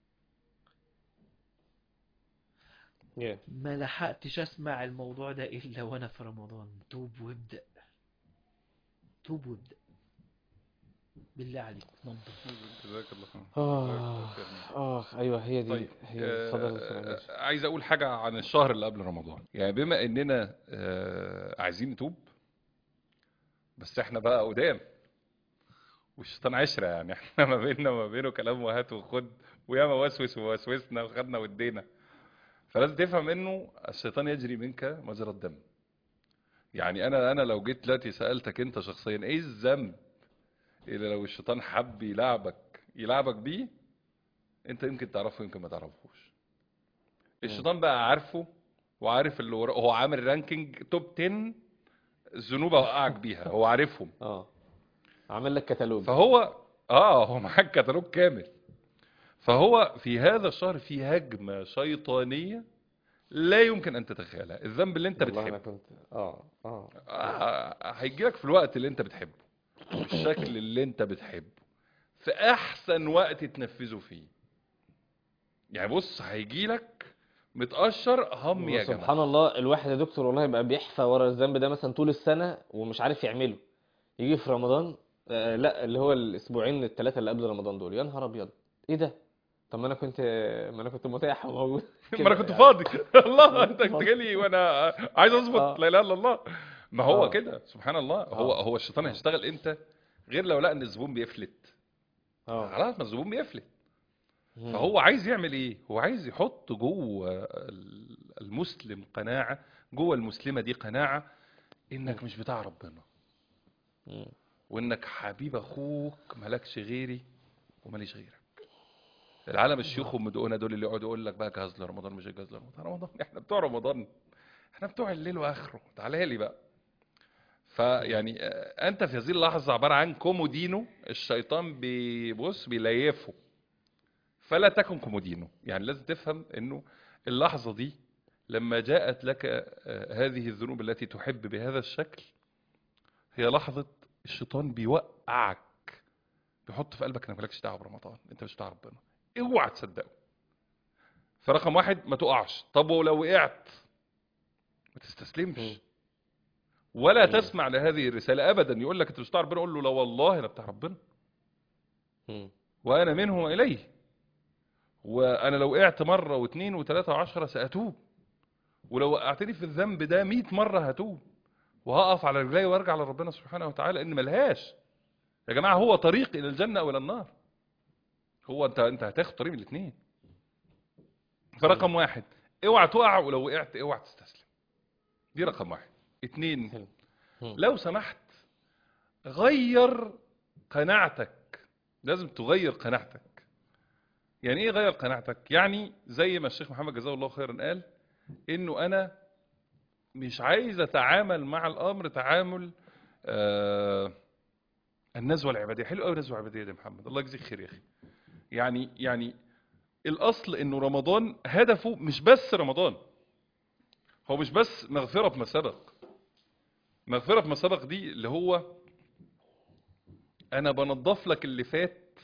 Yeah. ما لحقتش اسمع الموضوع ده الا وانا في رمضان توب وابدا توب وابدا بالله عليك نظف جزاك الله خير آه آه أيوه هي دي طيب هي آه، اتفضل يا أستاذ عماد. آه، عايز اقول حاجه عن الشهر اللي قبل رمضان يعني بما اننا آه، عايزين نتوب بس احنا بقى قدام والشيطان عشرة يعني احنا ما بيننا وما بينه كلام وهات وخد وياما وسوس ووسوسنا وخدنا ودينا فلازم تفهم انه الشيطان يجري منك مجرى الدم يعني انا انا لو جيت دلوقتي سالتك انت شخصيا ايه الذنب اللي لو الشيطان حب يلعبك يلعبك بيه انت يمكن تعرفه يمكن ما تعرفوش الشيطان بقى عارفه وعارف اللي وراه هو عامل رانكينج توب 10 ذنوب اوقعك بيها هو عارفهم اه عامل لك كتالوج فهو اه هو معاك كتالوج كامل فهو في هذا الشهر في هجمة شيطانية لا يمكن ان تتخيلها الذنب اللي انت والله انا بتحبه كنت اه اه آه، هيجيلك في الوقت اللي انت بتحبه بالشكل اللي انت بتحبه في احسن وقت تنفذه فيه يعني بص هيجيلك متقشر هم يا جماعه سبحان الله الواحد يا دكتور والله يبقى بيحفى ورا الذنب ده مثلا طول السنة ومش عارف يعمله يجي في رمضان آه لا اللي هو الاسبوعين الثلاثة اللي قبل رمضان دول يا نهار ابيض ايه ده طب ما انا كنت ما انا كنت متاح وموجود ما انا كنت يعني. فاضي الله انت انت جالي وانا عايز آه. اظبط لا اله الا الله ما هو آه. كده سبحان الله هو آه. هو الشيطان هيشتغل امتى غير لو لقى ان الزبون بيفلت اه خلاص ما الزبون بيفلت مم. فهو عايز يعمل ايه هو عايز يحط جوه ال- المسلم قناعة جوه المسلمة دي قناعة انك مش بتاع ربنا مم. وانك حبيب اخوك مالكش غيري وماليش غيرك العالم الشيوخ ومدقونا دول اللي يقعدوا يقول لك بقى جهاز لرمضان مش جهاز لرمضان رمضان احنا بتوع رمضان احنا بتوع الليل واخره تعالى لي بقى فيعني آه، انت في هذه اللحظه عباره عن كومودينو الشيطان بيبص بيليفه فلا تكن كومودينو يعني لازم تفهم انه اللحظه دي لما جاءت لك آه، هذه الذنوب التي تحب بهذا الشكل هي لحظه الشيطان بيوقعك بيحط في قلبك انك مالكش دعوه برمضان انت مش بتاع ربنا اوعى تصدقه فرقم واحد ما تقعش طب ولو وقعت ما تستسلمش مم. ولا مم. تسمع لهذه الرساله ابدا يقول لك انت مش بتاع ربنا قول له لا والله انا بتاع ربنا مم. وانا منه واليه وانا لو وقعت مره واثنين وثلاثه وعشره ساتوب ولو وقعتني في الذنب ده 100 مره هتوب وهقف على رجلي وارجع لربنا سبحانه وتعالى ان ملهاش يا جماعه هو طريق الى الجنه او الى النار هو انت انت هتاخد طريق من الاثنين فرقم واحد اوعى تقع ولو وقعت اوعى تستسلم دي رقم واحد اتنين حلو. مم. لو سمحت غير قناعتك لازم تغير قناعتك يعني ايه غير قناعتك يعني زي ما الشيخ محمد جزاه الله خيرا قال انه انا مش عايز اتعامل مع الامر تعامل آه النزوه العباديه حلو قوي النزوه العباديه دي يا محمد الله يجزيك خير يا اخي يعني يعني الاصل انه رمضان هدفه مش بس رمضان هو مش بس مغفره بما سبق مغفره بما سبق دي اللي هو انا بنضف لك اللي فات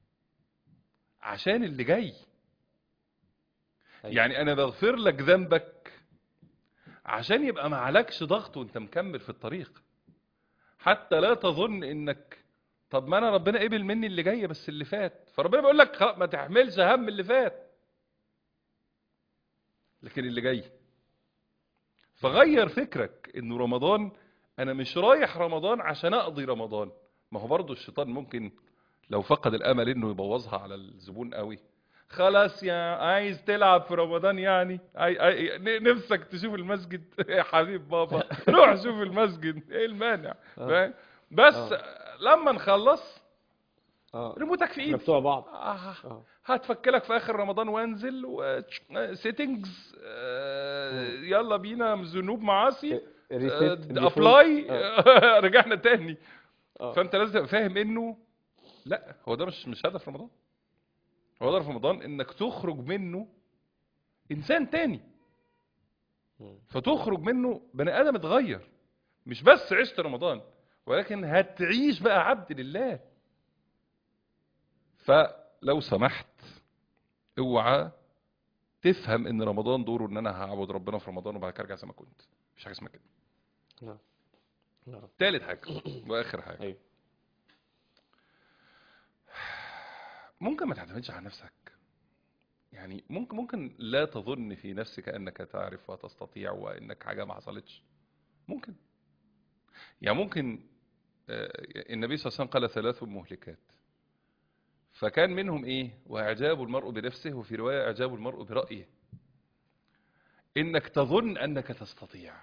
عشان اللي جاي أيوة. يعني انا بغفر لك ذنبك عشان يبقى ما عليكش ضغط وانت مكمل في الطريق حتى لا تظن انك طب ما انا ربنا قبل مني اللي جاي بس اللي فات فربنا بيقول لك خلاص ما تحملش هم اللي فات لكن اللي جاي فغير فكرك انه رمضان انا مش رايح رمضان عشان اقضي رمضان ما هو برضه الشيطان ممكن لو فقد الامل انه يبوظها على الزبون قوي خلاص يا عايز تلعب في رمضان يعني عاي... عاي... ن- نفسك تشوف المسجد يا حبيب بابا روح شوف المسجد ايه المانع آه. فاهم؟ بس آه. لما نخلص اه ريموتك في احنا ايدي بتوع بعض آه. اه هتفكلك في اخر رمضان وانزل سيتنجز يلا بينا ذنوب معاصي ريسيت ابلاي آه. رجعنا تاني آه. فانت لازم تبقى فاهم انه لا هو ده مش مش هدف رمضان هو هدف رمضان انك تخرج منه انسان تاني مم. فتخرج منه بني ادم اتغير مش بس عشت رمضان ولكن هتعيش بقى عبد لله فلو سمحت اوعى تفهم ان رمضان دوره ان انا هعبد ربنا في رمضان وبعد كده ارجع زي ما كنت مفيش حاجه اسمها كده نعم نعم تالت حاجه واخر حاجه ايوه ممكن ما تعتمدش على نفسك يعني ممكن ممكن لا تظن في نفسك انك تعرف وتستطيع وانك حاجه ما حصلتش ممكن يعني ممكن آه، النبي صلى الله عليه وسلم قال ثلاث مهلكات فكان منهم ايه واعجاب المرء بنفسه وفي روايه اعجاب المرء برايه انك تظن انك تستطيع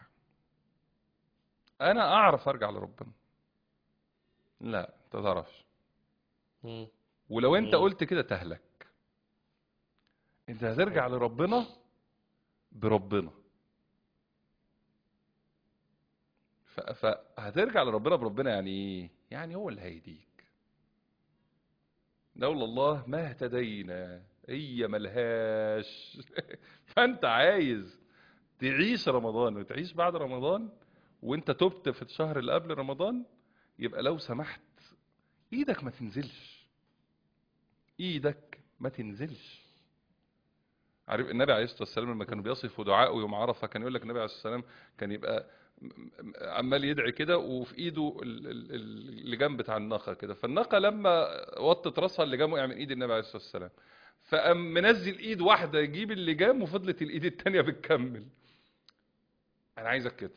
انا اعرف ارجع لربنا لا انت ما تعرفش مم. ولو انت مم. قلت كده تهلك انت هترجع لربنا بربنا ف- فهترجع لربنا بربنا يعني ايه يعني هو اللي هيهديك لولا الله ما اهتدينا هي ملهاش فانت عايز تعيش رمضان وتعيش بعد رمضان وانت تبت في الشهر اللي قبل رمضان يبقى لو سمحت ايدك ما تنزلش ايدك ما تنزلش عارف النبي عليه الصلاه والسلام لما كانوا بيصفوا دعاءه يوم عرفه كان يقول لك النبي عليه الصلاه والسلام كان يبقى م- م- عمال يدعي كده وفي ايده ال- ال- ال- اللجام بتاع الناقه كده فالناقه لما وطت راسها اللجام وقع من ايد النبي عليه الصلاه والسلام فقام منزل ايد واحده يجيب اللجام وفضلت الايد التانيه بتكمل انا عايزك كده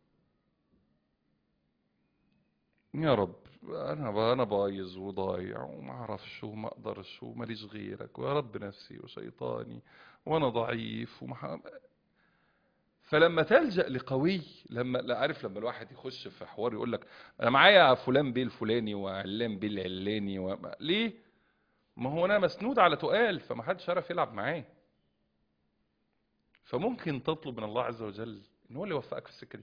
يا رب انا انا بايظ وضايع وما اعرفش وما اقدرش وماليش غيرك ويا رب نفسي وشيطاني وانا ضعيف وما فلما تلجأ لقوي لما لا عارف لما الواحد يخش في حوار يقول لك انا معايا فلان بيه الفلاني وعلان بيه العلاني و... ليه ما هو انا مسنود على تقال فما حدش عارف يلعب معاه فممكن تطلب من الله عز وجل ان هو اللي يوفقك في السكه دي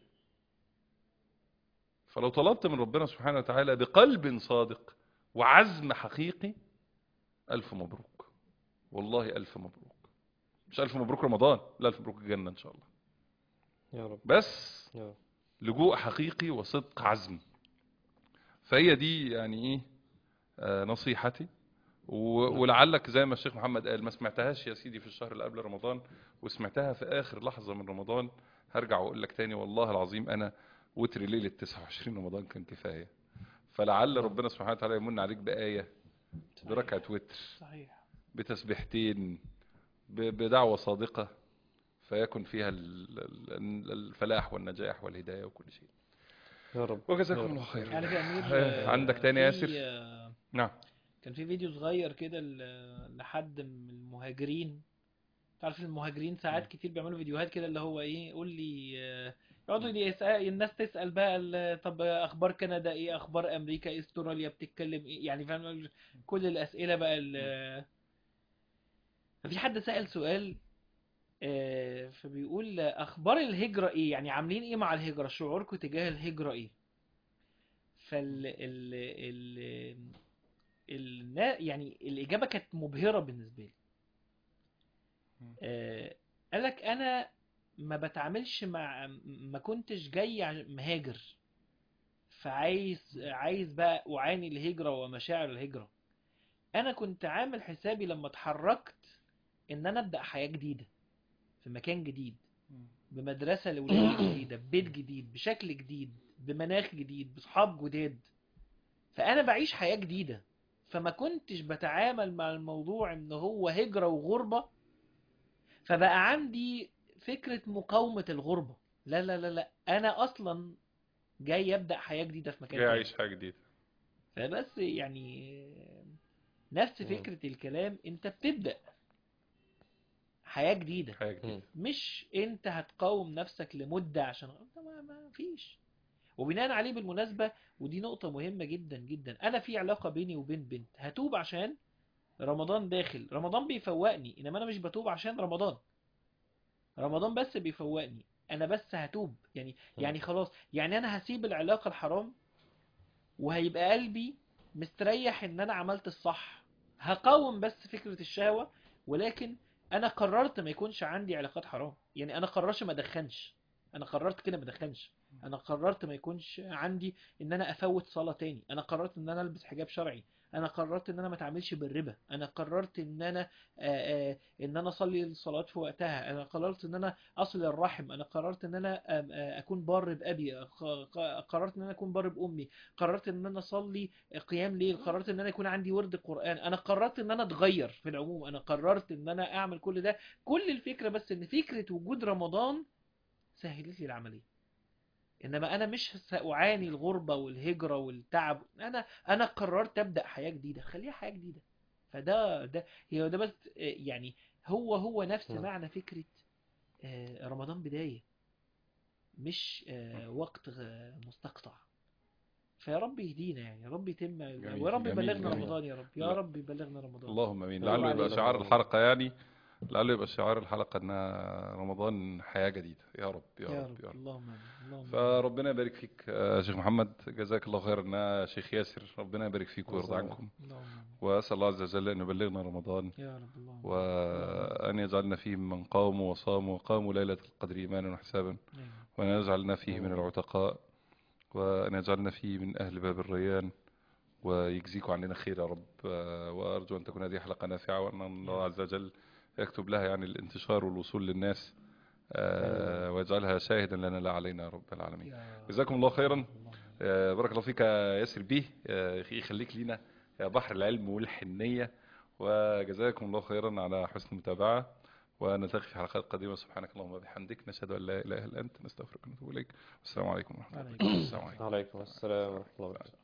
فلو طلبت من ربنا سبحانه وتعالى بقلب صادق وعزم حقيقي ألف مبروك والله ألف مبروك مش ألف مبروك رمضان لا ألف مبروك الجنة إن شاء الله يا رب بس يا رب لجوء حقيقي وصدق عزم فهي دي يعني إيه آه، نصيحتي و- ولعلك زي ما الشيخ محمد قال ما سمعتهاش يا سيدي في الشهر اللي قبل رمضان وسمعتها في اخر لحظه من رمضان هرجع واقول لك تاني والله العظيم انا وتر ليله 29 رمضان كان كفايه فلعل ربنا سبحانه وتعالى يمن عليك بايه بركعه وتر صحيح بتسبيحتين ب- بدعوة صادقة فيكن فيها ال- ال- الفلاح والنجاح والهداية وكل شيء يا رب وجزاكم يا الله رب. خير يعني في امير آه، آه، عندك تاني يا في، ياسر آه، نعم كان في فيديو صغير كده ل- لحد من المهاجرين تعرف المهاجرين ساعات كتير بيعملوا فيديوهات كده اللي هو ايه قول لي آه، يقعدوا يسأل الناس تسأل بقى ال- طب اخبار كندا ايه اخبار امريكا ايه استراليا بتتكلم ايه يعني فاهم كل الاسئله بقى ال- ففي حد سأل سؤال آه، فبيقول اخبار الهجره ايه يعني عاملين ايه مع الهجره شعوركم تجاه الهجره ايه فال ال ال النا- يعني الإجابة كانت مبهرة بالنسبة لي آه، قالك أنا ما بتعاملش مع ما كنتش جاي ع- مهاجر فعايز عايز بقى أعاني الهجرة ومشاعر الهجرة أنا كنت عامل حسابي لما اتحركت إن أنا أبدأ حياة جديدة في مكان جديد بمدرسة لأولاد جديدة ببيت جديد بشكل جديد بمناخ جديد بصحاب جداد فأنا بعيش حياة جديدة فما كنتش بتعامل مع الموضوع ان هو هجرة وغربة فبقى عندي فكرة مقاومة الغربة لا لا لا لا انا اصلا جاي ابدأ حياة جديدة في مكان جاي تاني اعيش حاجة جديدة فبس يعني نفس مم. فكرة الكلام انت بتبدأ حياة جديدة حاجة جديدة مش انت هتقاوم نفسك لمدة عشان ما, ما فيش وبناء عليه بالمناسبة ودي نقطة مهمة جدا جدا انا في علاقة بيني وبين بنت هتوب عشان رمضان داخل رمضان بيفوقني انما انا مش بتوب عشان رمضان رمضان بس بيفوقني انا بس هتوب يعني يعني خلاص يعني انا هسيب العلاقة الحرام وهيبقى قلبي مستريح ان انا عملت الصح هقاوم بس فكرة الشهوة ولكن انا قررت ما يكونش عندي علاقات حرام يعني انا قررت ما ادخنش انا قررت كده ما ادخنش انا قررت ما يكونش عندي ان انا افوت صلاة تاني انا قررت ان انا البس حجاب شرعي انا قررت ان انا ما اتعاملش بالربا انا قررت ان انا آآ آآ ان انا اصلي الصلاه في وقتها انا قررت ان انا اصل الرحم انا قررت ان انا آم، آه، اكون بار بابي ق- ق- قررت ان انا اكون بار بامي قررت ان انا اصلي قيام ليل قررت ان انا يكون عندي ورد قران انا قررت ان انا اتغير في العموم انا قررت ان انا اعمل كل ده كل الفكره بس ان فكره وجود رمضان سهلت لي العمليه انما انا مش ساعاني الغربه والهجره والتعب انا انا قررت ابدا حياه جديده خليها حياه جديده فده ده هي ده بس آه، يعني هو هو نفس نعم. معنى فكره آه، رمضان بدايه مش آه، وقت آه، مستقطع فيا رب يهدينا يعني يا رب يتم جميل، ويا رب جميل، يبلغنا جميل. رمضان يا رب يا لا. رب يبلغنا رمضان اللهم امين الله لعله يبقى عليك. شعار الحلقة يعني لعله يبقى شعار الحلقة انها رمضان حياة جديدة يا رب يا, يا رب, رب يا رب اللهم امين اللهم آمين. فربنا يبارك فيك يا شيخ محمد جزاك الله خيرا شيخ ياسر ربنا يبارك فيك ويرضى جزاك عنكم اللهم آمين. واسال الله عز وجل ان يبلغنا رمضان يا رب اللهم آمين. وأن يجعلنا فيه من قاموا وصاموا وقاموا ليلة القدر إيمانا واحتسابا آمين. وأن يجعلنا فيه من العتقاء وأن يجعلنا فيه من أهل باب الريان ويجزيكم عننا خير يا رب آه، وأرجو أن تكون هذه حلقة نافعة وأن الله عز وجل يكتب لها يعني الانتشار والوصول للناس آه، ويجعلها شاهدا لنا لا علينا يا رب العالمين يا جزاكم الله خيرا اللهم آمين. آه، بارك الله فيك يا ياسر بيه آه، يخليك لينا يا بحر العلم والحنية وجزاكم الله خيرا على حسن المتابعة ونلتقي في حلقات قادمة سبحانك اللهم وبحمدك نشهد أن لا إله إلا أنت نستغفرك ونتوب إليك والسلام عليكم ورحمة الله وعليكم السلام عليكم عليكم السلام ورحمة الله وبركاته